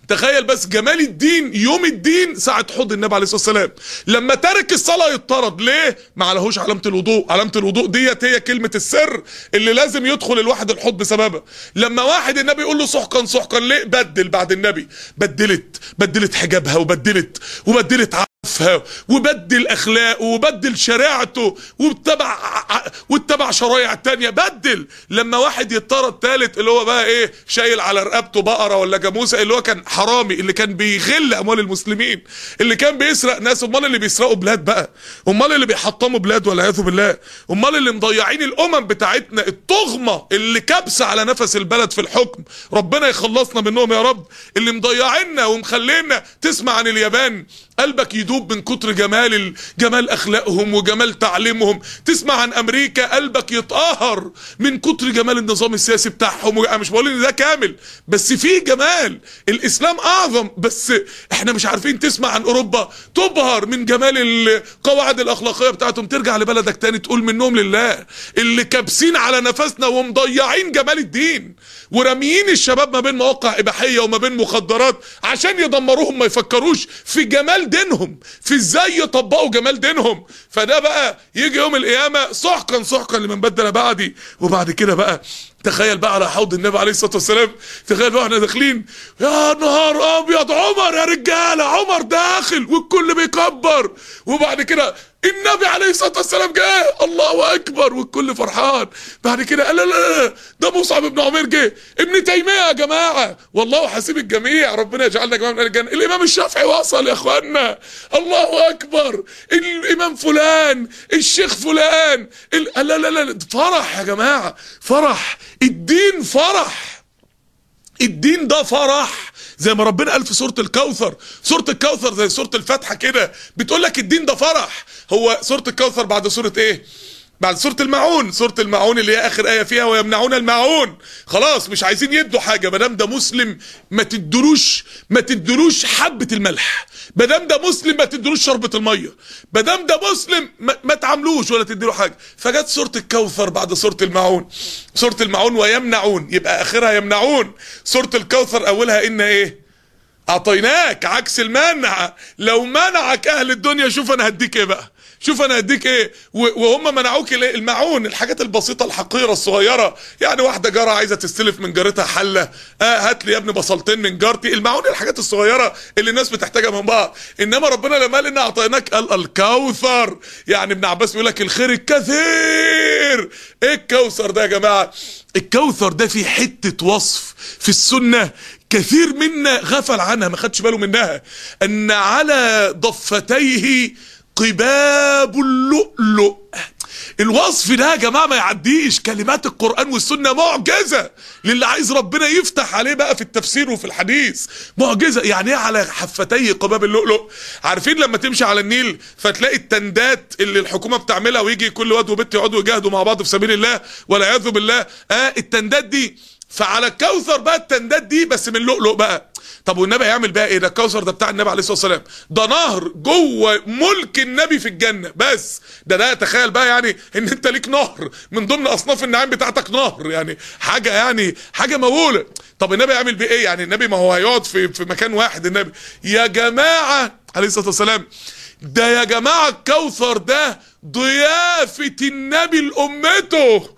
تخيل بس جمال الدين يوم الدين ساعة حوض النبي عليه الصلاة والسلام لما ترك الصلاة يطرد ليه ما عليهوش علامة الوضوء علامة الوضوء ديت هي كلمة السر اللي لازم يدخل الواحد الحوض بسببها لما واحد النبي يقول له سحقا سحقا ليه بدل بعد النبي بدلت بدلت حجابها وبدلت وبدلت عفها وبدل اخلاقه وبدل شريعته واتبع واتبع شرايع تانية بدل لما واحد يضطرد تالت اللي هو بقى ايه شايل على رقبته بقرة ولا جاموسة اللي هو كان حرامي اللي كان بيغل اموال المسلمين اللي كان بيسرق ناس امال اللي بيسرقوا بلاد بقى امال اللي بيحطموا بلاد والعياذ بالله امال اللي مضيعين الامم بتاعتنا الطغمة اللي كابسة على نفس البلد في الحكم ربنا يخلصنا منهم يا رب اللي مضيعيننا ومخلينا تسمع عن اليابان قلبك يدوب من كتر جمال جمال اخلاقهم وجمال تعليمهم تسمع عن امريكا قلبك يتقهر من كتر جمال النظام السياسي بتاعهم انا مش بقول ان ده كامل بس في جمال الاسلام اعظم بس احنا مش عارفين تسمع عن اوروبا تبهر من جمال القواعد الاخلاقيه بتاعتهم ترجع لبلدك تاني تقول منهم لله اللي كابسين على نفسنا ومضيعين جمال الدين وراميين الشباب ما بين مواقع اباحيه وما بين مخدرات عشان يدمروهم ما يفكروش في جمال دينهم في ازاي يطبقوا جمال دينهم فده بقى يجي يوم القيامه سحقا سحقا لمن بدل بعدي وبعد كده بقى تخيل بقى على حوض النبي عليه الصلاه والسلام تخيل بقى احنا داخلين يا نهار ابيض عمر يا رجاله عمر داخل والكل بيكبر وبعد كده النبي عليه الصلاه والسلام جه الله اكبر والكل فرحان بعد كده قال لا لا لا ده مصعب بن عمير جه ابن تيميه يا جماعه والله حسيب الجميع ربنا يجعلنا جماعه من اهل الجنه الامام الشافعي وصل يا اخوانا الله اكبر الامام فلان الشيخ فلان ال... لا لا لا فرح يا جماعه فرح الدين فرح الدين ده فرح زي ما ربنا قال في سورة الكوثر سورة الكوثر زي سورة الفاتحة كده بتقول لك الدين ده فرح هو سورة الكوثر بعد سورة ايه بعد سورة المعون سورة المعون اللي هي اخر آية فيها ويمنعون المعون خلاص مش عايزين يدوا حاجة مادام ده مسلم ما تدلوش ما تدلوش حبة الملح مادام ده مسلم ما تدلوش شربة المية مادام ده مسلم ما, ما تعاملوش ولا تديله حاجة فجت سورة الكوثر بعد سورة المعون سورة المعون ويمنعون يبقى اخرها يمنعون سورة الكوثر اولها ان ايه اعطيناك عكس المنع لو منعك اهل الدنيا شوف انا هديك ايه بقى شوف انا هديك ايه وهم منعوك المعون الحاجات البسيطه الحقيره الصغيره يعني واحده جاره عايزه تستلف من جارتها حله اه هات لي يا ابني بصلتين من جارتي المعون الحاجات الصغيره اللي الناس بتحتاجها من بعض انما ربنا لما قال ان اعطيناك قال الكوثر يعني ابن عباس بيقول لك الخير الكثير ايه الكوثر ده يا جماعه الكوثر ده في حته وصف في السنه كثير منا غفل عنها ما خدش باله منها ان على ضفتيه قباب اللؤلؤ الوصف ده يا جماعه ما يعديش كلمات القران والسنه معجزه للي عايز ربنا يفتح عليه بقى في التفسير وفي الحديث معجزه يعني ايه على حفتي قباب اللؤلؤ عارفين لما تمشي على النيل فتلاقي التندات اللي الحكومه بتعملها ويجي كل واد وبنت يقعدوا يجاهدوا مع بعض في سبيل الله والعياذ بالله اه التندات دي فعلى الكوثر بقى التندات دي بس من لؤلؤ بقى طب والنبي هيعمل بقى ايه ده الكوثر ده بتاع النبي عليه الصلاه والسلام ده نهر جوه ملك النبي في الجنه بس ده ده تخيل بقى يعني ان انت ليك نهر من ضمن اصناف النعام بتاعتك نهر يعني حاجه يعني حاجه مهوله طب النبي هيعمل بيه ايه يعني النبي ما هو هيقعد في في مكان واحد النبي يا جماعه عليه الصلاه والسلام ده يا جماعه الكوثر ده ضيافه النبي لامته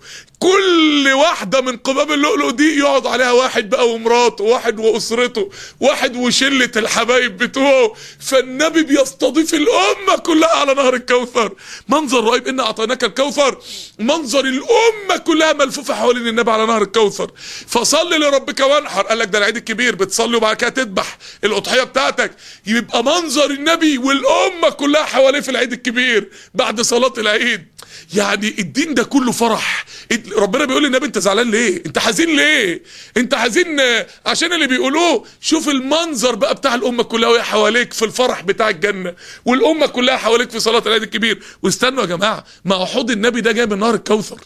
كل واحدة من قباب اللؤلؤ دي يقعد عليها واحد بقى ومراته واحد واسرته واحد وشلة الحبايب بتوعه فالنبي بيستضيف الامة كلها على نهر الكوثر منظر رهيب ان اعطيناك الكوثر منظر الامة كلها ملفوفة حوالين النبي على نهر الكوثر فصلي لربك وانحر قال لك ده العيد الكبير بتصلي وبعد كده تذبح الاضحية بتاعتك يبقى منظر النبي والامة كلها حواليه في العيد الكبير بعد صلاة العيد يعني الدين ده كله فرح ربنا بيقول للنبي انت زعلان ليه انت حزين ليه انت حزين عشان اللي بيقولوه شوف المنظر بقى بتاع الامه كلها وهي حواليك في الفرح بتاع الجنه والامه كلها حواليك في صلاه العيد الكبير واستنوا يا جماعه ما حوض النبي ده جاي من نهر الكوثر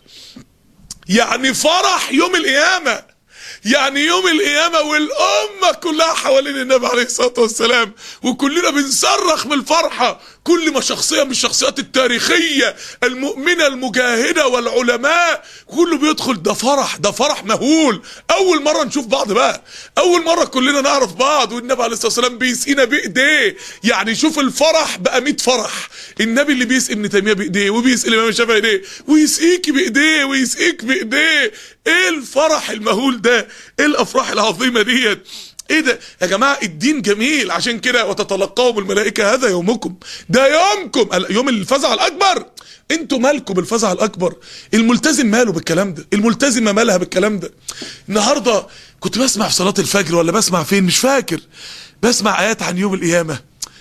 يعني فرح يوم القيامه يعني يوم القيامة والأمة كلها حوالين النبي عليه الصلاة والسلام وكلنا بنصرخ من الفرحة كل ما شخصيه من الشخصيات التاريخيه المؤمنه المجاهده والعلماء كله بيدخل ده فرح ده فرح مهول اول مره نشوف بعض بقى اول مره كلنا نعرف بعض والنبي عليه الصلاه والسلام بيسقينا بايديه يعني شوف الفرح بقى 100 فرح النبي اللي بيسقي ابن تيميه بايديه وبيسقي الامام الشافعي بايديه ويسقيك بايديه ويسقيك بايديه ايه الفرح المهول ده ايه الافراح العظيمه ديت ايه ده يا جماعه الدين جميل عشان كده وتتلقاهم الملائكه هذا يومكم ده يومكم يوم الفزع الاكبر انتوا مالكم بالفزع الاكبر الملتزم ماله بالكلام ده الملتزمه مالها بالكلام ده النهارده كنت بسمع في صلاه الفجر ولا بسمع فين مش فاكر بسمع ايات عن يوم القيامه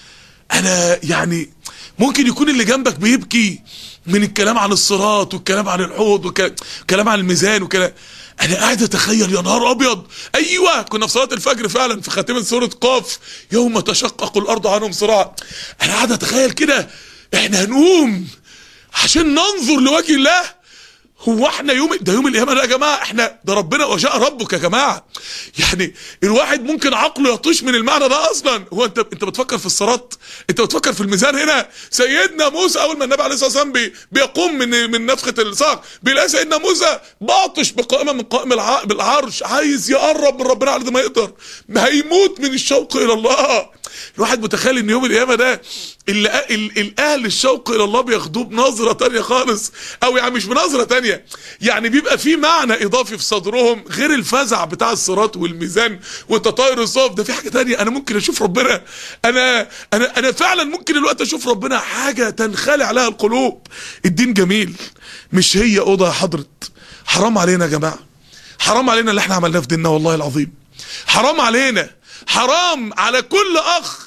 انا يعني ممكن يكون اللي جنبك بيبكي من الكلام عن الصراط والكلام عن الحوض والكلام عن الميزان وكلام انا قاعد اتخيل يا نهار ابيض ايوه كنا في صلاه الفجر فعلا في خاتمه سوره قاف يوم تشقق الارض عنهم صراع انا قاعد اتخيل كده احنا هنقوم عشان ننظر لوجه الله هو احنا يوم ده يوم القيامه ده يا جماعه احنا ده ربنا وجاء ربك يا جماعه يعني الواحد ممكن عقله يطيش من المعنى ده اصلا هو انت انت بتفكر في الصراط انت بتفكر في الميزان هنا سيدنا موسى اول ما النبي عليه الصلاه والسلام بي بيقوم من من نفخه الصاق بيلاقي سيدنا موسى باطش بقائمه من قائم الع... بالعرش عايز يقرب من ربنا على قد ما يقدر هيموت من الشوق الى الله الواحد متخيل ان يوم القيامه ده اللي الاهل الشوق الى الله بياخدوه بنظره تانية خالص او يعني مش بنظره تانية يعني بيبقى في معنى اضافي في صدرهم غير الفزع بتاع الصراط والميزان والتطاير الصوف ده في حاجه تانية انا ممكن اشوف ربنا انا انا انا فعلا ممكن الوقت اشوف ربنا حاجه تنخلع لها القلوب الدين جميل مش هي اوضه يا حضره حرام علينا يا جماعه حرام علينا اللي احنا عملناه في ديننا والله العظيم حرام علينا حرام على كل اخ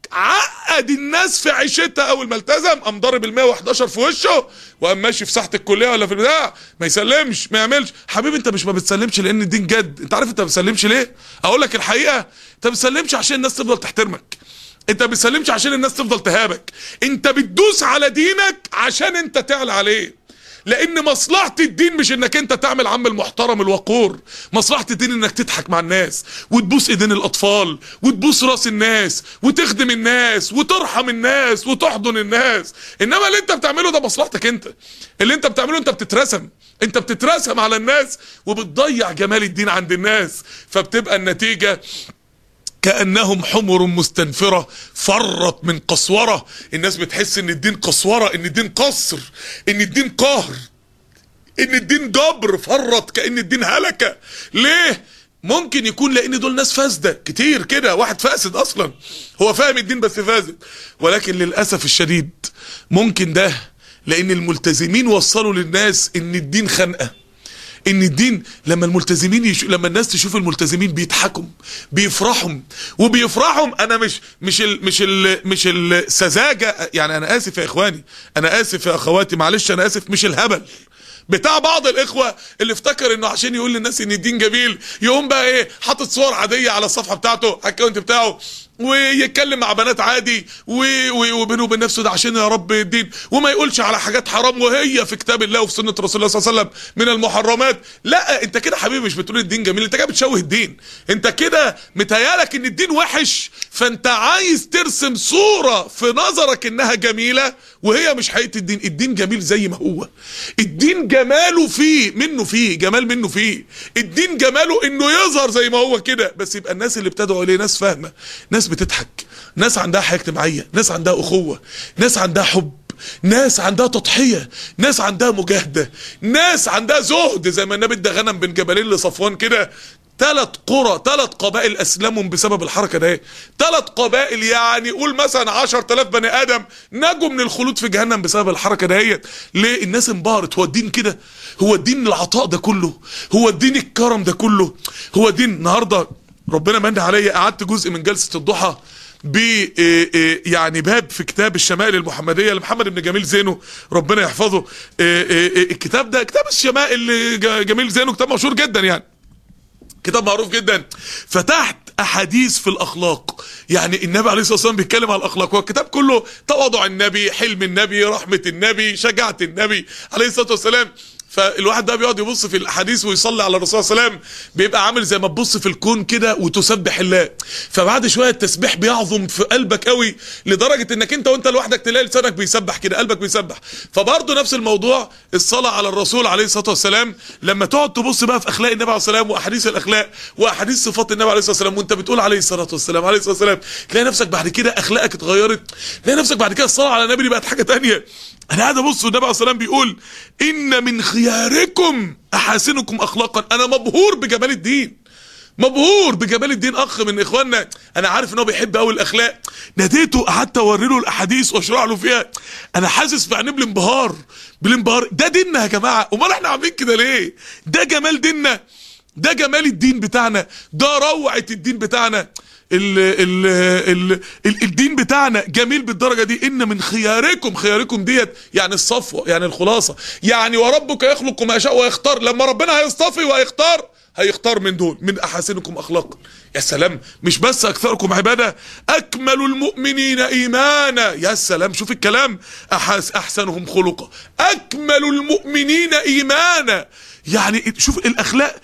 عقد الناس في عيشتها اول ما التزم قام ضارب ال 111 في وشه وقام ماشي في ساحه الكليه ولا في البتاع ما يسلمش ما يعملش حبيبي انت مش ما بتسلمش لان الدين جد انت عارف انت ما بتسلمش ليه اقول لك الحقيقه انت ما بتسلمش عشان الناس تفضل تحترمك انت ما بتسلمش عشان الناس تفضل تهابك انت بتدوس على دينك عشان انت تعلى عليه لان مصلحة الدين مش انك انت تعمل عم المحترم الوقور مصلحة الدين انك تضحك مع الناس وتبوس ايدين الاطفال وتبوس راس الناس وتخدم الناس وترحم الناس وتحضن الناس انما اللي انت بتعمله ده مصلحتك انت اللي انت بتعمله انت بتترسم انت بتترسم على الناس وبتضيع جمال الدين عند الناس فبتبقى النتيجة كأنهم حمر مستنفرة فرت من قسورة الناس بتحس ان الدين قسورة ان الدين قصر ان الدين قهر ان الدين جبر فرت كأن الدين هلكة ليه ممكن يكون لان دول ناس فاسدة كتير كده واحد فاسد اصلا هو فاهم الدين بس فاسد ولكن للأسف الشديد ممكن ده لان الملتزمين وصلوا للناس ان الدين خنقه ان الدين لما الملتزمين يشو لما الناس تشوف الملتزمين بيضحكوا بيفرحوا وبيفرحوا انا مش مش ال مش ال مش السذاجه يعني انا اسف يا اخواني انا اسف يا اخواتي معلش انا اسف مش الهبل بتاع بعض الاخوه اللي افتكر انه عشان يقول للناس ان الدين جميل يقوم بقى ايه حاطط صور عاديه على الصفحه بتاعته على الاكونت بتاعه ويتكلم مع بنات عادي وبينه وبين نفسه ده عشان يا رب الدين وما يقولش على حاجات حرام وهي في كتاب الله وفي سنه رسول الله صلى الله عليه وسلم من المحرمات لا انت كده حبيبي مش بتقول الدين جميل انت كده بتشوه الدين انت كده متهيالك ان الدين وحش فانت عايز ترسم صوره في نظرك انها جميله وهي مش حقيقه الدين الدين جميل زي ما هو الدين جماله فيه منه فيه جمال منه فيه الدين جماله انه يظهر زي ما هو كده بس يبقى الناس اللي بتدعو اليه ناس فاهمه ناس بتضحك ناس عندها حياه اجتماعيه ناس عندها اخوه ناس عندها حب ناس عندها تضحيه ناس عندها مجاهده ناس عندها زهد زي ما النبي ادى غنم بين جبلين لصفوان كده ثلاث قرى ثلاث قبائل اسلموا بسبب الحركه ده ثلاث قبائل يعني قول مثلا 10000 بني ادم نجوا من الخلود في جهنم بسبب الحركه دهيت ليه الناس انبهرت هو الدين كده هو الدين العطاء ده كله هو الدين الكرم ده كله هو الدين النهارده ربنا من عليا قعدت جزء من جلسه الضحى ب يعني باب في كتاب الشمائل المحمديه لمحمد بن جميل زينو ربنا يحفظه الكتاب ده كتاب الشمائل جميل زينو كتاب مشهور جدا يعني كتاب معروف جدا فتحت احاديث في الاخلاق يعني النبي عليه الصلاه والسلام بيتكلم على الاخلاق هو الكتاب كله تواضع النبي حلم النبي رحمه النبي شجاعه النبي عليه الصلاه والسلام فالواحد ده بيقعد يبص في الاحاديث ويصلي على الرسول صلى الله عليه وسلم بيبقى عامل زي ما تبص في الكون كده وتسبح الله فبعد شويه التسبيح بيعظم في قلبك قوي لدرجه انك انت وانت لوحدك تلاقي لسانك بيسبح كده قلبك بيسبح فبرضه نفس الموضوع الصلاه على الرسول عليه الصلاه والسلام لما تقعد تبص بقى في اخلاق النبي عليه الصلاه والسلام واحاديث الاخلاق واحاديث صفات النبي عليه الصلاه والسلام وانت بتقول عليه الصلاه والسلام عليه الصلاه والسلام تلاقي نفسك بعد كده اخلاقك اتغيرت تلاقي نفسك بعد كده الصلاه على النبي دي بقت حاجه تانية انا قاعد ابص والنبي عليه الصلاه والسلام بيقول ان من خياركم احاسنكم اخلاقا انا مبهور بجمال الدين مبهور بجمال الدين اخ من اخواننا انا عارف ان هو بيحب قوي الاخلاق ناديته قعدت اوري له الاحاديث واشرح له فيها انا حاسس في عينيه بالانبهار بالانبهار ده ديننا يا جماعه امال احنا عاملين كده ليه ده جمال ديننا ده جمال الدين بتاعنا ده روعه الدين بتاعنا ال ال ال ال الدين بتاعنا جميل بالدرجه دي ان من خياركم خياركم ديت يعني الصفوه يعني الخلاصه يعني وربك يخلق ما يشاء ويختار لما ربنا هيصطفي وهيختار هيختار من دول من احاسنكم اخلاقا يا سلام مش بس اكثركم عباده اكمل المؤمنين ايمانا يا سلام شوف الكلام أحس احسنهم خلقا اكمل المؤمنين ايمانا يعني شوف الاخلاق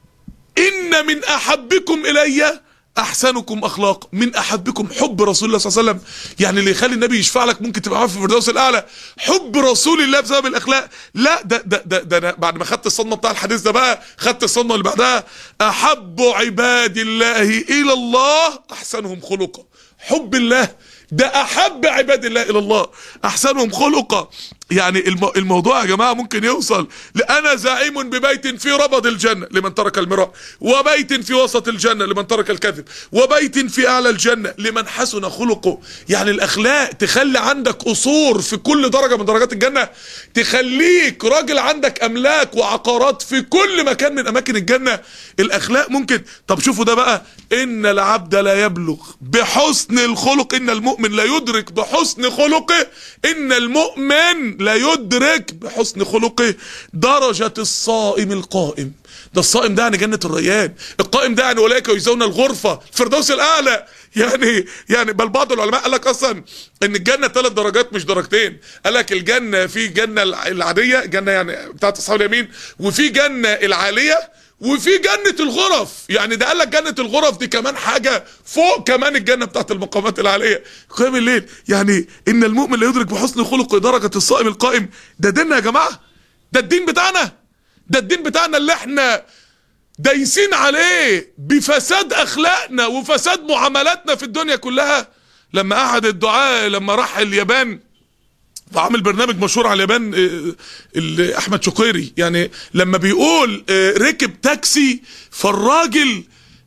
ان من احبكم الي احسنكم اخلاق من احبكم حب رسول الله صلى الله عليه وسلم يعني اللي يخلي النبي يشفع لك ممكن تبقى معاه في الفردوس الاعلى حب رسول الله بسبب الاخلاق لا ده ده ده, ده أنا بعد ما خدت الصدمه بتاع الحديث ده بقى خدت الصدمه اللي بعدها احب عباد الله الى الله احسنهم خلقا حب الله ده احب عباد الله الى الله احسنهم خلقا يعني المو الموضوع يا جماعه ممكن يوصل لانا زعيم ببيت في ربض الجنه لمن ترك المراء وبيت في وسط الجنه لمن ترك الكذب وبيت في اعلى الجنه لمن حسن خلقه يعني الاخلاق تخلي عندك قصور في كل درجه من درجات الجنه تخليك راجل عندك املاك وعقارات في كل مكان من اماكن الجنه الاخلاق ممكن طب شوفوا ده بقى ان العبد لا يبلغ بحسن الخلق ان المؤمن لا يدرك بحسن خلقه ان المؤمن لا يدرك بحسن خلقه درجة الصائم القائم ده الصائم ده يعني جنة الريان القائم ده يعني اولئك يجزون الغرفة الفردوس الاعلى يعني يعني بل بعض العلماء قال لك اصلا ان الجنه ثلاث درجات مش درجتين قال لك الجنه في جنه العاديه جنه يعني بتاعت اصحاب اليمين وفي جنه العاليه وفي جنة الغرف يعني ده قال لك جنة الغرف دي كمان حاجة فوق كمان الجنة بتاعت المقامات العالية قيام الليل يعني ان المؤمن لا يدرك بحسن خلق درجة الصائم القائم ده ديننا يا جماعة ده الدين بتاعنا ده الدين بتاعنا اللي احنا دايسين عليه بفساد اخلاقنا وفساد معاملاتنا في الدنيا كلها لما احد الدعاء لما راح اليابان وعامل برنامج مشهور على اليابان احمد شقيري يعني لما بيقول ركب تاكسي فالراجل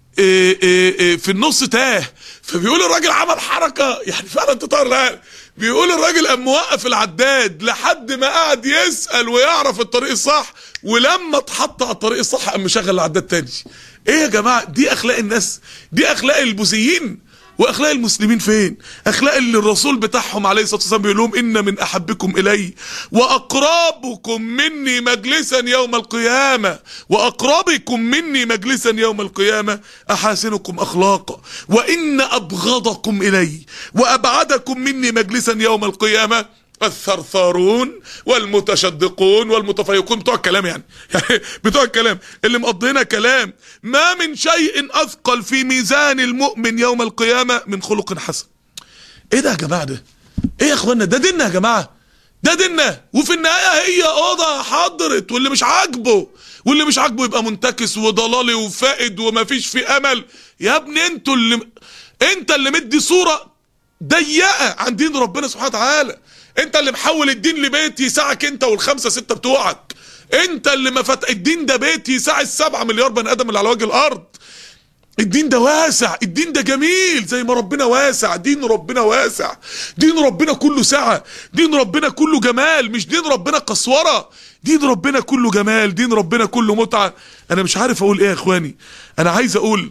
في النص تاه فبيقول الراجل عمل حركه يعني فعلا تطار بيقول الراجل قام موقف العداد لحد ما قعد يسال ويعرف الطريق الصح ولما اتحط على الطريق الصح قام مشغل العداد تاني ايه يا جماعه دي اخلاق الناس دي اخلاق البوذيين واخلاق المسلمين فين اخلاق اللي الرسول بتاعهم عليه الصلاه والسلام بيقول لهم ان من احبكم الي واقربكم مني مجلسا يوم القيامه واقربكم مني مجلسا يوم القيامه احاسنكم اخلاقا وان ابغضكم الي وابعدكم مني مجلسا يوم القيامه الثرثارون والمتشدقون والمتفيقون بتوع الكلام يعني يعني بتوع الكلام اللي مقضينا كلام ما من شيء اثقل في ميزان المؤمن يوم القيامه من خلق حسن ايه ده يا جماعه ده ايه يا اخوانا ده ديننا يا جماعه ده ديننا وفي النهايه هي اوضه حضرت واللي مش عاجبه واللي مش عاجبه يبقى منتكس وضلالي وفائد ومفيش في امل يا ابني انتوا اللي انت اللي مدي صوره ضيقه عن دين ربنا سبحانه وتعالى انت اللي محول الدين لبيت يساعك انت والخمسه سته بتوعك انت اللي ما فت... الدين ده بيت يساع السبعة مليار بني ادم اللي على وجه الارض الدين ده واسع الدين ده جميل زي ما ربنا واسع دين ربنا واسع دين ربنا كله سعة دين ربنا كله جمال مش دين ربنا قسورة دين ربنا كله جمال دين ربنا كله متعة انا مش عارف اقول ايه يا اخواني انا عايز اقول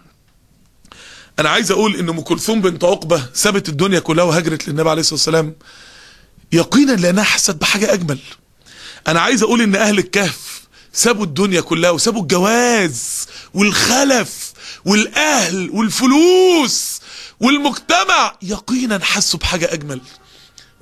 انا عايز اقول ان ام كلثوم بنت عقبه سابت الدنيا كلها وهاجرت للنبي عليه الصلاه والسلام يقينا لانها حست بحاجه اجمل انا عايز اقول ان اهل الكهف سابوا الدنيا كلها وسابوا الجواز والخلف والاهل والفلوس والمجتمع يقينا حسوا بحاجه اجمل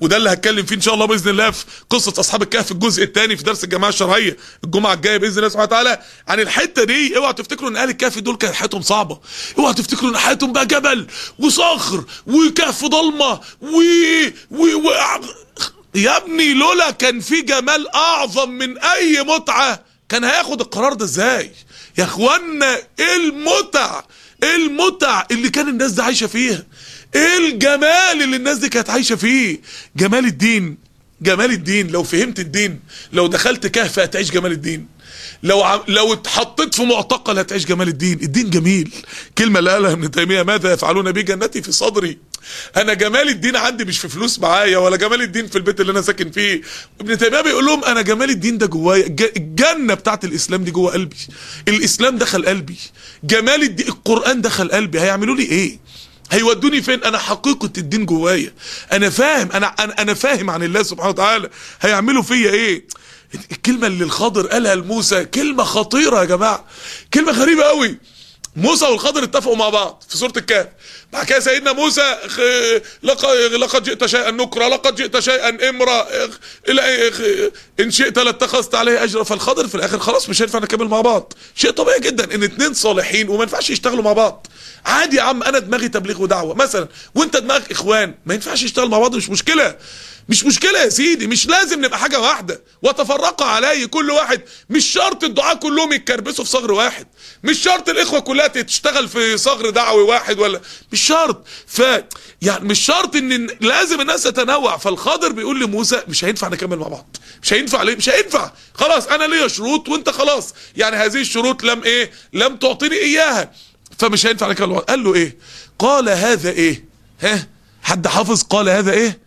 وده اللي هتكلم فيه ان شاء الله باذن الله في قصه اصحاب الكهف الجزء الثاني في درس الجماعه الشرعيه الجمعه الجايه باذن الله سبحانه وتعالى عن الحته دي اوعوا تفتكروا ان اهل الكهف دول كانت حياتهم صعبه اوعوا تفتكروا ان حياتهم بقى جبل وصخر وكهف ضلمه و... و... و... يا ابني لولا كان في جمال اعظم من اي متعه كان هياخد القرار ده ازاي يا اخوانا ايه المتع ايه المتع اللي كان الناس دي عايشه فيها ايه الجمال اللي الناس دي كانت عايشه فيه جمال الدين جمال الدين لو فهمت الدين لو دخلت كهف هتعيش جمال الدين لو عم لو اتحطيت في معتقل هتعيش جمال الدين الدين جميل كلمه اللي قالها ابن تيميه ماذا يفعلون بي جنتي في صدري انا جمال الدين عندي مش في فلوس معايا ولا جمال الدين في البيت اللي انا ساكن فيه ابن تيميه بيقول لهم انا جمال الدين ده جوايا الج- الجنه بتاعت الاسلام دي جوه قلبي الاسلام دخل قلبي جمال الدين القران دخل قلبي هيعملوا لي ايه هيودوني فين انا حقيقه الدين جوايا انا فاهم انا انا, أنا فاهم عن الله سبحانه وتعالى هيعملوا فيا ايه الكلمه اللي الخضر قالها لموسى كلمه خطيره يا جماعه كلمه غريبه قوي موسى والخضر اتفقوا مع بعض في سوره الكهف بعد كده سيدنا موسى خ- لقد لقد جئت شيئا نكرا لقد جئت شيئا امرا خ- الى خ- ان شئت لاتخذت عليه اجرا فالخضر في الاخر خلاص مش هينفع نكمل مع بعض شيء طبيعي جدا ان اتنين صالحين وما ينفعش يشتغلوا مع بعض عادي يا عم انا دماغي تبليغ ودعوه مثلا وانت دماغك اخوان ما ينفعش يشتغل مع بعض مش مشكله مش مشكلة يا سيدي مش لازم نبقى حاجة واحدة وتفرقوا علي كل واحد مش شرط الدعاء كلهم يتكربسوا في صغر واحد مش شرط الإخوة كلها تشتغل في صغر دعوي واحد ولا مش شرط ف يعني مش شرط ان لازم الناس تتنوع فالخضر بيقول لموسى مش هينفع نكمل مع بعض مش هينفع ليه مش هينفع خلاص انا ليا شروط وانت خلاص يعني هذه الشروط لم ايه لم تعطيني اياها فمش هينفع نكمل مع بعض قال له ايه قال هذا ايه ها حد حافظ قال هذا ايه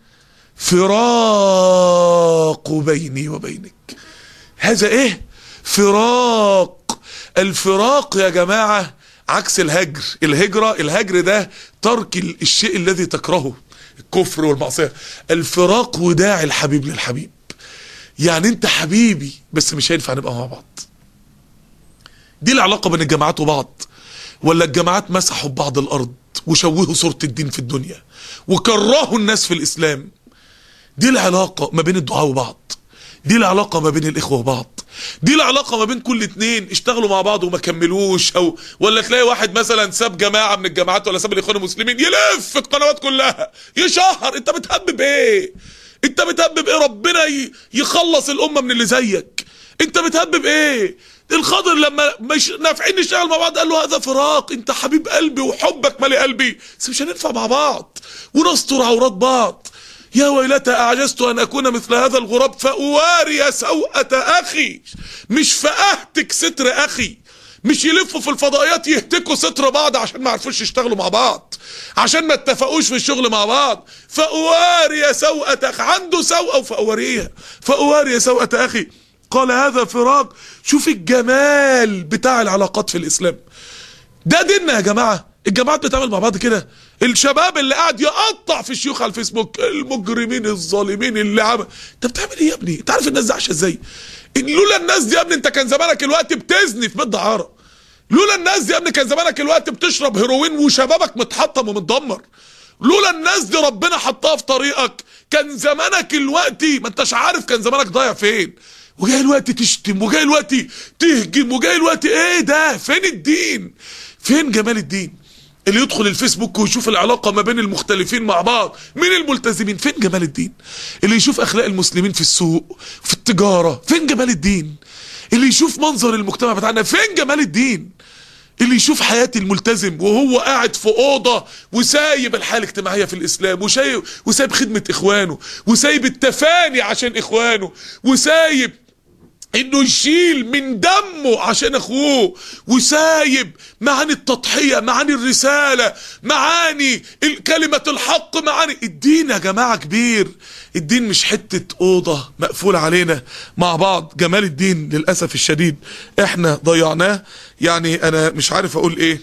فراق بيني وبينك هذا ايه فراق الفراق يا جماعة عكس الهجر الهجرة الهجر ده ترك ال- الشيء الذي تكرهه الكفر والمعصية الفراق وداع الحبيب للحبيب يعني انت حبيبي بس مش هينفع نبقى مع بعض دي العلاقة بين الجماعات وبعض ولا الجماعات مسحوا ببعض الارض وشوهوا صورة الدين في الدنيا وكرهوا الناس في الاسلام دي العلاقة ما بين الدعاء وبعض دي العلاقة ما بين الإخوة وبعض دي العلاقة ما بين كل اتنين اشتغلوا مع بعض وما كملوش أو ولا تلاقي واحد مثلا ساب جماعة من الجماعات ولا ساب الإخوان المسلمين يلف القنوات كلها يشهر أنت بتهبب إيه؟ أنت بتهبب إيه؟ ربنا ي- يخلص الأمة من اللي زيك أنت بتهبب إيه؟ الخضر لما مش نافعين نشتغل مع بعض قال له هذا فراق انت حبيب قلبي وحبك مالي قلبي بس مش هننفع مع بعض ونستر عورات بعض يا ويلتى أعجزت أن أكون مثل هذا الغراب فأواري سوءة أخي مش فأهتك ستر أخي مش يلفوا في الفضائيات يهتكوا ستر بعض عشان ما عرفوش يشتغلوا مع بعض عشان ما اتفقوش في الشغل مع بعض فأواري سوءة أخي عنده سوءة فأواريها فأواري سوءة أخي قال هذا فراق شوف الجمال بتاع العلاقات في الإسلام ده ديننا يا جماعه الجماعات بتعمل مع بعض كده الشباب اللي قاعد يقطع في الشيوخ على الفيسبوك المجرمين الظالمين اللي عمل انت بتعمل ايه يا ابني انت عارف الناس دي عايشه ازاي إن لولا الناس دي يا ابني انت كان زمانك الوقت بتزني في بيت دعاره لولا الناس دي يا ابني كان زمانك الوقت بتشرب هيروين وشبابك متحطم ومتدمر لولا الناس دي ربنا حطها في طريقك كان زمانك الوقت ما انتش عارف كان زمانك ضايع فين وجاي الوقت تشتم وجاي الوقت تهجم وجاي الوقت ايه ده فين الدين فين جمال الدين اللي يدخل الفيسبوك ويشوف العلاقة ما بين المختلفين مع بعض مين الملتزمين فين جمال الدين اللي يشوف اخلاق المسلمين في السوق في التجارة فين جمال الدين اللي يشوف منظر المجتمع بتاعنا فين جمال الدين اللي يشوف حياة الملتزم وهو قاعد في أوضة وسايب الحياة الاجتماعية في الإسلام وسايب, وسايب خدمة إخوانه وسايب التفاني عشان إخوانه وسايب انه يشيل من دمه عشان اخوه وسايب معاني التضحية معاني الرسالة معاني كلمة الحق معاني الدين يا جماعة كبير الدين مش حتة اوضة مقفول علينا مع بعض جمال الدين للأسف الشديد احنا ضيعناه يعني انا مش عارف اقول ايه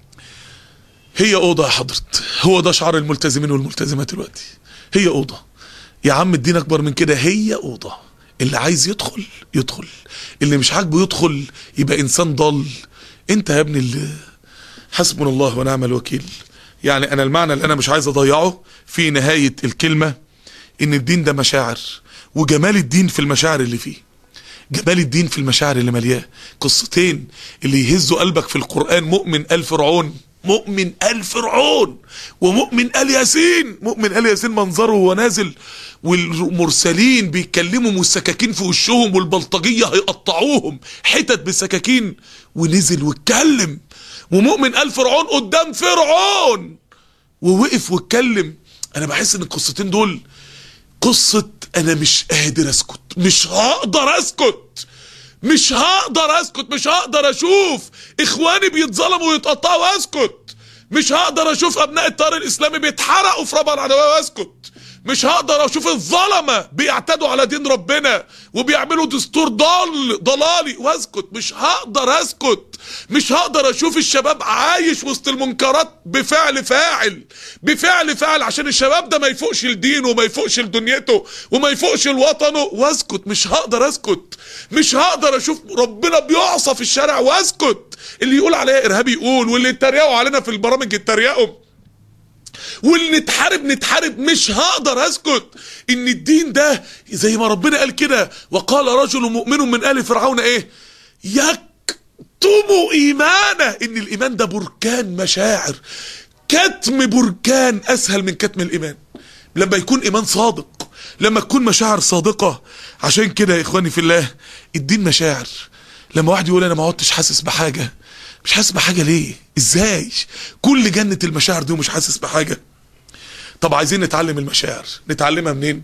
هي اوضة يا حضرت هو ده شعار الملتزمين والملتزمات دلوقتي هي اوضة يا عم الدين اكبر من كده هي اوضه اللي عايز يدخل يدخل اللي مش عاجبه يدخل يبقى انسان ضل انت يا ابني اللي حسبنا الله ونعم الوكيل يعني انا المعنى اللي انا مش عايز اضيعه في نهاية الكلمة ان الدين ده مشاعر وجمال الدين في المشاعر اللي فيه جمال الدين في المشاعر اللي ملياه قصتين اللي يهزوا قلبك في القرآن مؤمن آل فرعون مؤمن آل فرعون ومؤمن آل ياسين مؤمن آل ياسين منظره وهو نازل والمرسلين بيتكلموا والسكاكين في وشهم والبلطجية هيقطعوهم حتت بالسكاكين ونزل واتكلم ومؤمن آل فرعون قدام فرعون ووقف واتكلم انا بحس ان القصتين دول قصة انا مش قادر اسكت مش هقدر اسكت مش هقدر اسكت مش هقدر اشوف اخواني بيتظلموا ويتقطعوا واسكت مش هقدر اشوف ابناء التيار الاسلامي بيتحرقوا في ربع العدوية واسكت مش هقدر اشوف الظلمه بيعتدوا على دين ربنا وبيعملوا دستور ضال ضلالي واسكت مش هقدر اسكت مش هقدر اشوف الشباب عايش وسط المنكرات بفعل فاعل بفعل فاعل عشان الشباب ده ما يفوقش لدينه وما يفوقش لدنيته وما يفوقش لوطنه واسكت مش هقدر اسكت مش هقدر اشوف ربنا بيعصى في الشارع واسكت اللي يقول عليا ارهابي يقول واللي يتريقوا علينا في البرامج يتريقوا واللي نتحارب نتحارب مش هقدر اسكت ان الدين ده زي ما ربنا قال كده وقال رجل مؤمن من ال فرعون ايه يكتم ايمانه ان الايمان ده بركان مشاعر كتم بركان اسهل من كتم الايمان لما يكون ايمان صادق لما تكون مشاعر صادقة عشان كده يا اخواني في الله الدين مشاعر لما واحد يقول انا ما عدتش حاسس بحاجة مش حاسس بحاجة ليه ازاي كل جنة المشاعر دي ومش حاسس بحاجة طب عايزين نتعلم المشاعر نتعلمها منين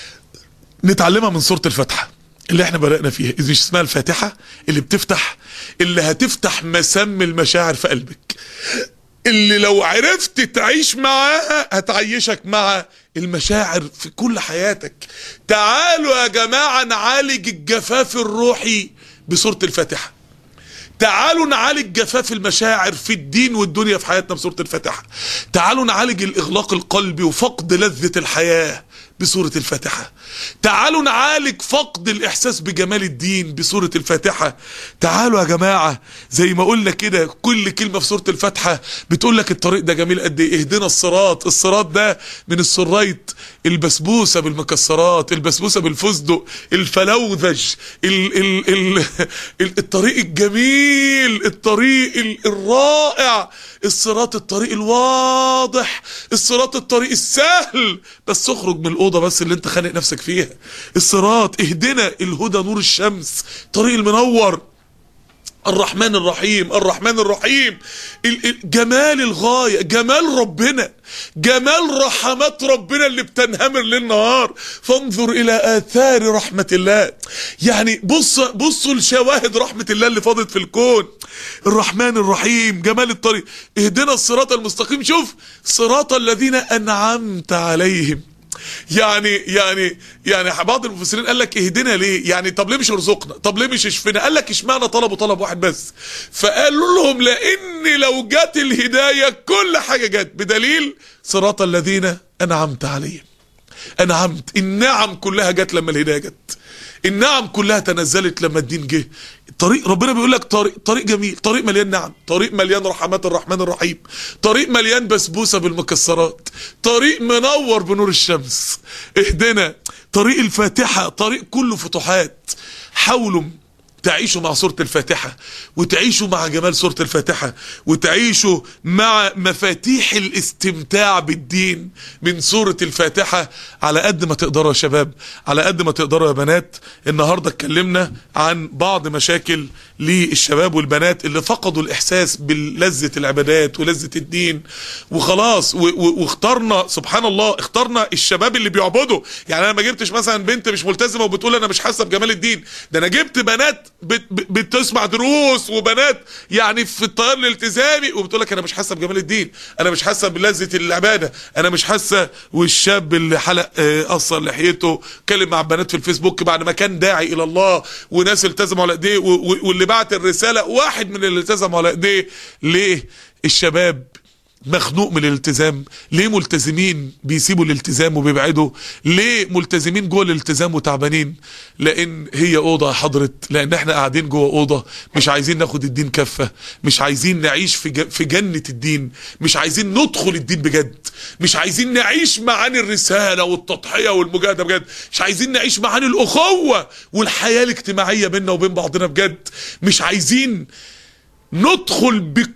نتعلمها من سورة الفاتحة اللي احنا بدأنا فيها إذ مش اسمها الفاتحة اللي بتفتح اللي هتفتح مسام المشاعر في قلبك اللي لو عرفت تعيش معاها هتعيشك مع المشاعر في كل حياتك تعالوا يا جماعة نعالج الجفاف الروحي بسورة الفاتحة تعالوا نعالج جفاف المشاعر في الدين والدنيا في حياتنا بسورة الفاتحة تعالوا نعالج الإغلاق القلبي وفقد لذة الحياة بسورة الفاتحة تعالوا نعالج فقد الإحساس بجمال الدين بسورة الفاتحة تعالوا يا جماعة زي ما قلنا كده كل كلمة في سورة الفاتحة بتقول لك الطريق ده جميل قد ايه اهدنا الصراط الصراط ده من السرايت البسبوسة بالمكسرات البسبوسة بالفستق الفلوذج ال ال ال ال الطريق الجميل الطريق ال الرائع الصراط الطريق الواضح الصراط الطريق السهل بس اخرج من الأوضة بس اللي انت خانق نفسك فيها الصراط اهدنا الهدى نور الشمس طريق المنور الرحمن الرحيم الرحمن الرحيم ال- ال- جمال الغاية جمال ربنا جمال رحمات ربنا اللي بتنهمر ليل نهار فانظر إلى آثار رحمة الله يعني بص بصوا لشواهد رحمة الله اللي فاضت في الكون الرحمن الرحيم جمال الطريق اهدنا الصراط المستقيم شوف صراط الذين أنعمت عليهم يعني يعني يعني بعض المفسرين قال لك اهدنا ليه يعني طب ليه مش ارزقنا طب ليه مش اشفنا قال لك اشمعنى طلبوا طلب واحد بس فقالوا لهم لان لو جت الهدايه كل حاجه جت بدليل صراط الذين انعمت عليهم انعمت النعم كلها جت لما الهدايه جت النعم كلها تنزلت لما الدين جه طريق ربنا بيقول لك طريق طريق جميل طريق مليان نعم طريق مليان رحمات الرحمن الرحيم طريق مليان بسبوسه بالمكسرات طريق منور بنور الشمس اهدنا طريق الفاتحه طريق كله فتوحات حاولوا تعيشوا مع سورة الفاتحة وتعيشوا مع جمال سورة الفاتحة وتعيشوا مع مفاتيح الاستمتاع بالدين من سورة الفاتحة على قد ما تقدروا يا شباب على قد ما تقدروا يا بنات النهاردة اتكلمنا عن بعض مشاكل للشباب والبنات اللي فقدوا الإحساس بلذة العبادات ولذة الدين وخلاص و- و- واخترنا سبحان الله اخترنا الشباب اللي بيعبدوا يعني انا ما جبتش مثلا بنت مش ملتزمة وبتقول انا مش حاسة بجمال الدين ده انا جبت بنات بت بت- بتسمع دروس وبنات يعني في التيار الالتزامي وبتقول لك انا مش حاسه بجمال الدين انا مش حاسه بلذه العباده انا مش حاسه والشاب اللي حلق آه، قصر لحيته اتكلم مع بنات في الفيسبوك بعد ما كان داعي الى الله وناس التزموا على ايديه و- و- واللي بعت الرساله واحد من اللي التزموا على ايديه ليه الشباب مخنوق من الالتزام ليه ملتزمين بيسيبوا الالتزام وبيبعدوا ليه ملتزمين جوه الالتزام وتعبانين لان هي اوضه يا حضره لان احنا قاعدين جوه اوضه مش عايزين ناخد الدين كفه مش عايزين نعيش في ج- في جنه الدين مش عايزين ندخل الدين بجد مش عايزين نعيش معاني الرساله والتضحيه والمجاهده بجد مش عايزين نعيش معاني الاخوه والحياه الاجتماعيه بيننا وبين بعضنا بجد مش عايزين ندخل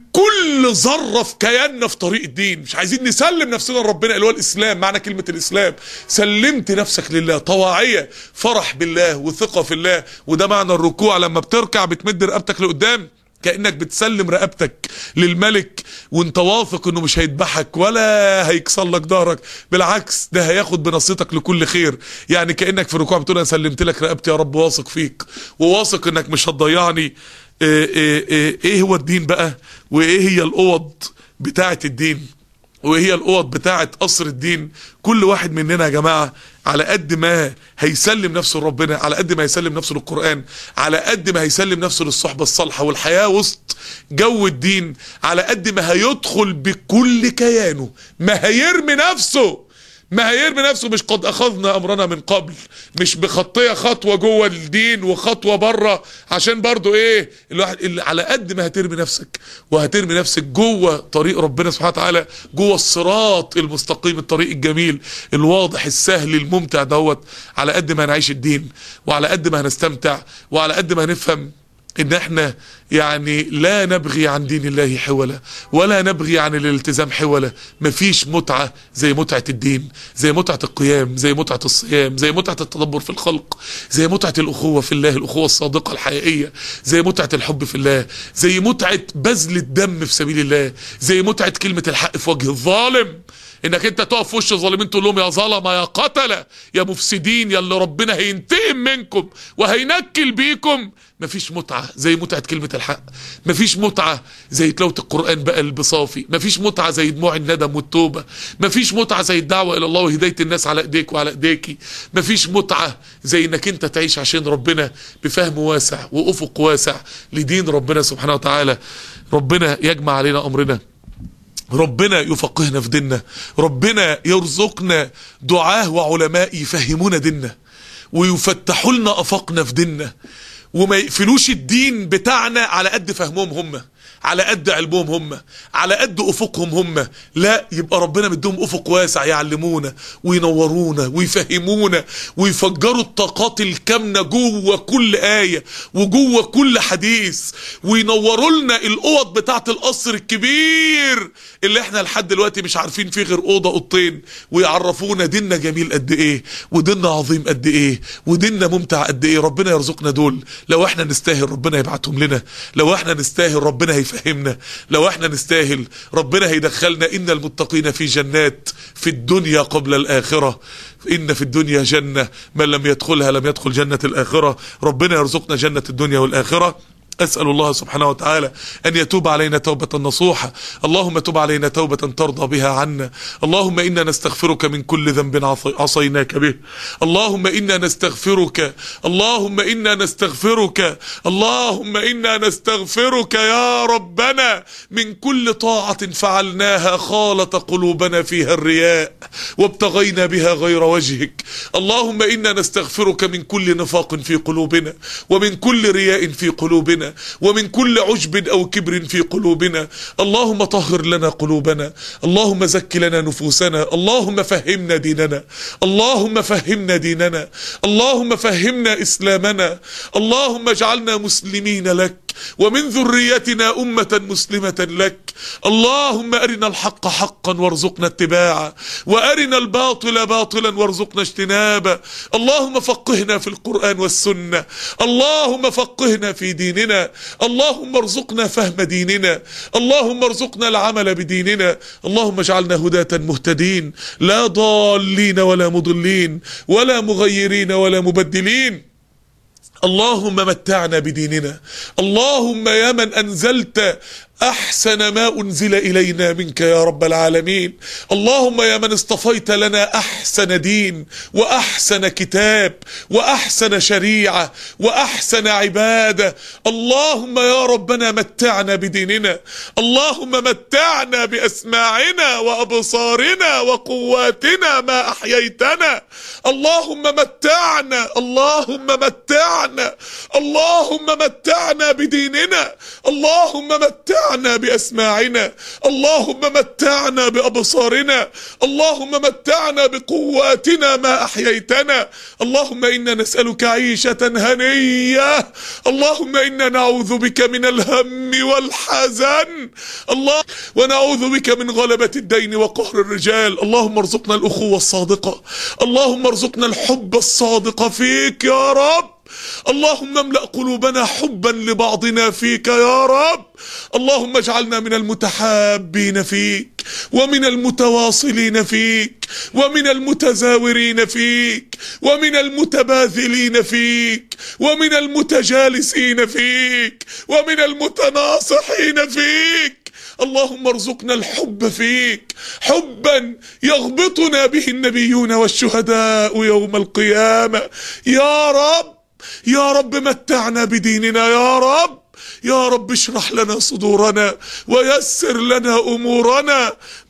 بكل ذره في كياننا في طريق الدين مش عايزين نسلم نفسنا لربنا اللي هو الاسلام معنى كلمه الاسلام سلمت نفسك لله طواعيه فرح بالله وثقه في الله وده معنى الركوع لما بتركع بتمد رقبتك لقدام كانك بتسلم رقبتك للملك وانت واثق انه مش هيذبحك ولا هيكسر لك ظهرك بالعكس ده هياخد بنصيتك لكل خير يعني كانك في الركوع بتقول انا سلمت لك رقبتي يا رب واثق فيك وواثق انك مش هتضيعني ايه, إيه, إيه, ايه هو الدين بقى وايه هي الاوض بتاعه الدين وايه هي الاوض بتاعه قصر الدين كل واحد مننا يا جماعه على قد ما هيسلم نفسه لربنا على قد ما هيسلم نفسه للقران على قد ما هيسلم نفسه للصحبه الصالحه والحياه وسط جو الدين على قد ما هيدخل بكل كيانه ما هيرمي نفسه ما هيرمي نفسه مش قد اخذنا امرنا من قبل مش بخطيه خطوه جوه الدين وخطوه بره عشان برضو ايه الواحد اللي على قد ما هترمي نفسك وهترمي نفسك جوه طريق ربنا سبحانه وتعالى جوه الصراط المستقيم الطريق الجميل الواضح السهل الممتع دوت على قد ما هنعيش الدين وعلى قد ما هنستمتع وعلى قد ما هنفهم ان احنا يعني لا نبغي عن دين الله حولا ولا نبغي عن الالتزام حولا مفيش متعة زي متعة الدين زي متعة القيام زي متعة الصيام زي متعة التدبر في الخلق زي متعة الأخوة في الله الأخوة الصادقة الحقيقية زي متعة الحب في الله زي متعة بذل الدم في سبيل الله زي متعة كلمة الحق في وجه الظالم انك انت تقف في وش الظالمين تقول لهم يا ظلمه يا قتله يا مفسدين يا اللي ربنا هينتقم منكم وهينكل بيكم مفيش متعه زي متعه كلمه الحق مفيش متعه زي تلاوه القران بقلب صافي مفيش متعه زي دموع الندم والتوبه مفيش متعه زي الدعوه الى الله وهدايه الناس على ايديك وعلى ايديكي مفيش متعه زي انك انت تعيش عشان ربنا بفهم واسع وافق واسع لدين ربنا سبحانه وتعالى ربنا يجمع علينا امرنا ربنا يفقهنا في ديننا ربنا يرزقنا دعاه وعلماء يفهمونا ديننا ويفتحوا لنا افاقنا في ديننا وما يقفلوش الدين بتاعنا على قد فهمهم هم على قد علمهم هم على قد افقهم هم لا يبقى ربنا مديهم افق واسع يعلمونا وينورونا ويفهمونا ويفجروا الطاقات الكامنه جوه كل ايه وجوه كل حديث وينوروا لنا الاوض بتاعه القصر الكبير اللي احنا لحد دلوقتي مش عارفين فيه غير اوضه اوضتين ويعرفونا ديننا جميل قد ايه وديننا عظيم قد ايه وديننا ممتع قد ايه ربنا يرزقنا دول لو احنا نستاهل ربنا يبعتهم لنا لو احنا نستاهل ربنا هيفهمنا لو احنا نستاهل ربنا هيدخلنا ان المتقين في جنات في الدنيا قبل الاخره إن في الدنيا جنة من لم يدخلها لم يدخل جنة الآخرة ربنا يرزقنا جنة الدنيا والآخرة أسأل الله سبحانه وتعالى أن يتوب علينا توبة نصوحة اللهم تب علينا توبة ترضى بها عنا اللهم إنا نستغفرك من كل ذنب عصي- عصيناك به اللهم إنا نستغفرك اللهم إنا نستغفرك اللهم إنا نستغفرك يا ربنا من كل طاعة فعلناها خالط قلوبنا فيها الرياء وابتغينا بها غير وجهك اللهم إنا نستغفرك من كل نفاق في قلوبنا ومن كل رياء في قلوبنا ومن كل عجب أو كبر في قلوبنا اللهم طهر لنا قلوبنا اللهم زك لنا نفوسنا اللهم فهمنا ديننا اللهم فهمنا ديننا اللهم فهمنا إسلامنا اللهم اجعلنا مسلمين لك ومن ذريتنا أمة مسلمة لك اللهم أرنا الحق حقا وارزقنا اتباعه وأرنا الباطل باطلا وارزقنا اجتنابه اللهم فقهنا في القرآن والسنة اللهم فقهنا في ديننا اللهم ارزقنا فهم ديننا اللهم ارزقنا العمل بديننا اللهم اجعلنا هداة مهتدين لا ضالين ولا مضلين ولا مغيرين ولا مبدلين اللهم متعنا بديننا اللهم يا من أنزلت احسن ما انزل الينا منك يا رب العالمين اللهم يا من اصطفيت لنا احسن دين واحسن كتاب واحسن شريعه واحسن عباده اللهم يا ربنا متعنا بديننا اللهم متعنا باسماعنا وابصارنا وقواتنا ما احييتنا اللهم متعنا اللهم متعنا اللهم متعنا بديننا اللهم متعنا باسماعنا اللهم متعنا بابصارنا اللهم متعنا بقواتنا ما احييتنا اللهم انا نسالك عيشه هنيه اللهم انا نعوذ بك من الهم والحزن الله ونعوذ بك من غلبه الدين وقهر الرجال اللهم ارزقنا الاخوه الصادقه اللهم ارزقنا الحب الصادق فيك يا رب اللهم املأ قلوبنا حبا لبعضنا فيك يا رب اللهم اجعلنا من المتحابين فيك ومن المتواصلين فيك ومن المتزاورين فيك ومن المتباذلين فيك ومن المتجالسين فيك ومن المتناصحين فيك اللهم ارزقنا الحب فيك حبا يغبطنا به النبيون والشهداء يوم القيامة يا رب يا رب متعنا بديننا يا رب يا رب اشرح لنا صدورنا ويسر لنا امورنا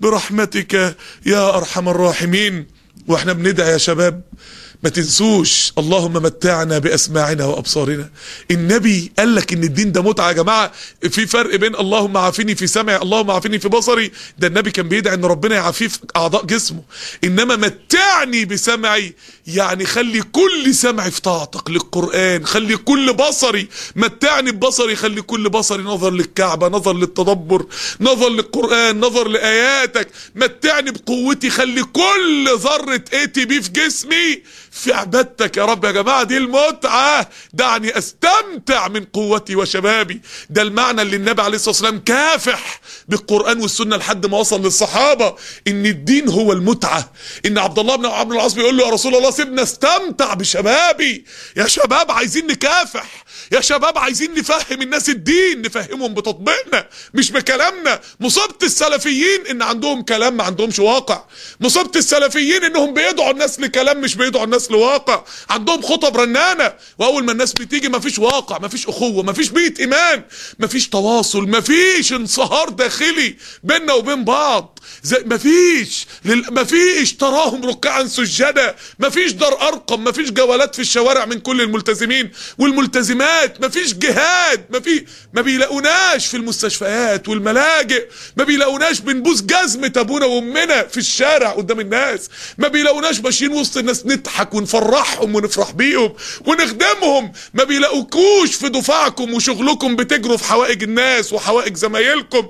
برحمتك يا ارحم الراحمين واحنا بندعي يا شباب ما تنسوش اللهم متعنا باسماعنا وابصارنا النبي قال لك ان الدين ده متعه يا جماعه في فرق بين اللهم عافني في سمعي اللهم عافني في بصري ده النبي كان بيدعي ان ربنا يعافيه في اعضاء جسمه انما متعني بسمعي يعني خلي كل سمعي في طاعتك للقران خلي كل بصري متعني ببصري خلي كل بصري نظر للكعبه نظر للتدبر نظر للقران نظر لاياتك متعني بقوتي خلي كل ذره اي تي بي في جسمي في عبادتك يا رب يا جماعة دي المتعة دعني استمتع من قوتي وشبابي ده المعنى اللي النبي عليه الصلاة والسلام كافح بالقرآن والسنة لحد ما وصل للصحابة ان الدين هو المتعة ان عبد الله بن عمرو العاص بيقول له يا رسول الله سيبنا استمتع بشبابي يا شباب عايزين نكافح يا شباب عايزين نفهم الناس الدين نفهمهم بتطبيقنا مش بكلامنا مصيبة السلفيين ان عندهم كلام ما عندهمش واقع مصيبة السلفيين انهم بيدعوا الناس لكلام مش بيدعوا الناس لواقع عندهم خطب رنانة واول ما الناس بتيجي مفيش واقع مفيش اخوة مفيش بيت ايمان مفيش تواصل مفيش انصهار داخلي بيننا وبين بعض زي مفيش لل... مفيش تراهم ركعا سجدا مفيش دار ارقم مفيش جولات في الشوارع من كل الملتزمين والملتزمات مفيش جهاد مفي ما بيلاقوناش في المستشفيات والملاجئ ما بيلاقوناش بنبوس جزمة ابونا وامنا في الشارع قدام الناس ما بيلاقوناش ماشيين وسط الناس نضحك ونفرحهم ونفرح بيهم ونخدمهم ما بيلاقوكوش في دفاعكم وشغلكم بتجروا في حوائج الناس وحوائج زمايلكم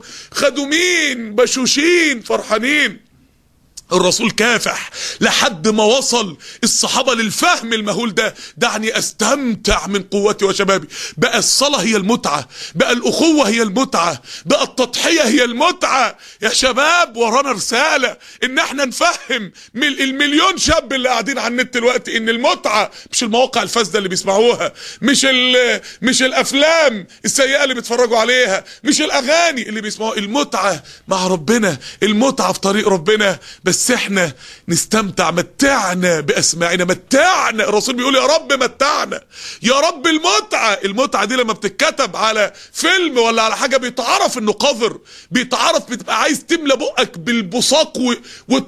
خدومين بشوشين فرحانين الرسول كافح لحد ما وصل الصحابة للفهم المهول ده دعني استمتع من قوتي وشبابي بقى الصلاة هي المتعة بقى الأخوة هي المتعة بقى التضحية هي المتعة يا شباب ورانا رسالة ان احنا نفهم من المليون شاب اللي قاعدين على النت دلوقتي ان المتعة مش المواقع الفاسدة اللي بيسمعوها مش مش الافلام السيئة اللي بيتفرجوا عليها مش الاغاني اللي بيسمعوها المتعة مع ربنا المتعة في طريق ربنا بس بس احنا نستمتع متعنا باسماعنا متعنا الرسول بيقول يا رب متعنا يا رب المتعة المتعة دي لما بتتكتب على فيلم ولا على حاجة بيتعرف انه قذر بيتعرف بتبقى عايز تملى بقك بالبصاق و...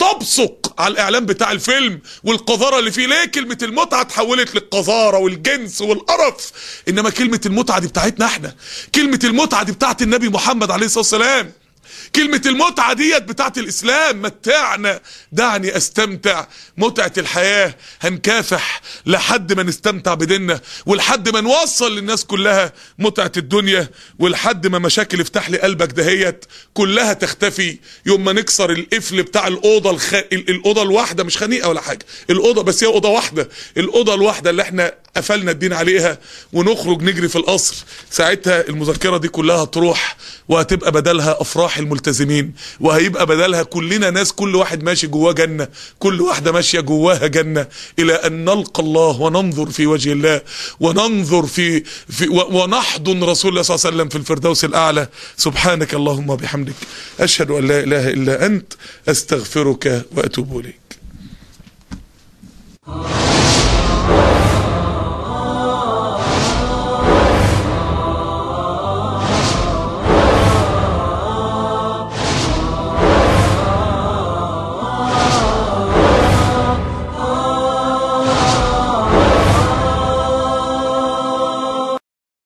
وتبصق على الاعلان بتاع الفيلم والقذارة اللي فيه ليه كلمة المتعة اتحولت للقذارة والجنس والقرف انما كلمة المتعة دي بتاعتنا احنا كلمة المتعة دي بتاعت النبي محمد عليه الصلاة والسلام كلمة المتعة ديت بتاعت الإسلام متعنا دعني أستمتع متعة الحياة هنكافح لحد ما نستمتع بديننا ولحد ما نوصل للناس كلها متعة الدنيا ولحد ما مشاكل افتح لي قلبك دهيت كلها تختفي يوم ما نكسر القفل بتاع الأوضة الخ... الأوضة الواحدة مش خنيقة ولا حاجة الأوضة بس هي أوضة واحدة الأوضة الواحدة اللي احنا قفلنا الدين عليها ونخرج نجري في القصر ساعتها المذكرة دي كلها تروح وهتبقى بدلها افراح الملتزمين وهيبقى بدلها كلنا ناس كل واحد ماشي جواه جنة كل واحدة ماشية جواها جنة الى ان نلقى الله وننظر في وجه الله وننظر في, في و- ونحضن رسول الله صلى الله عليه وسلم في الفردوس الاعلى سبحانك اللهم وبحمدك اشهد ان لا اله الا انت استغفرك واتوب اليك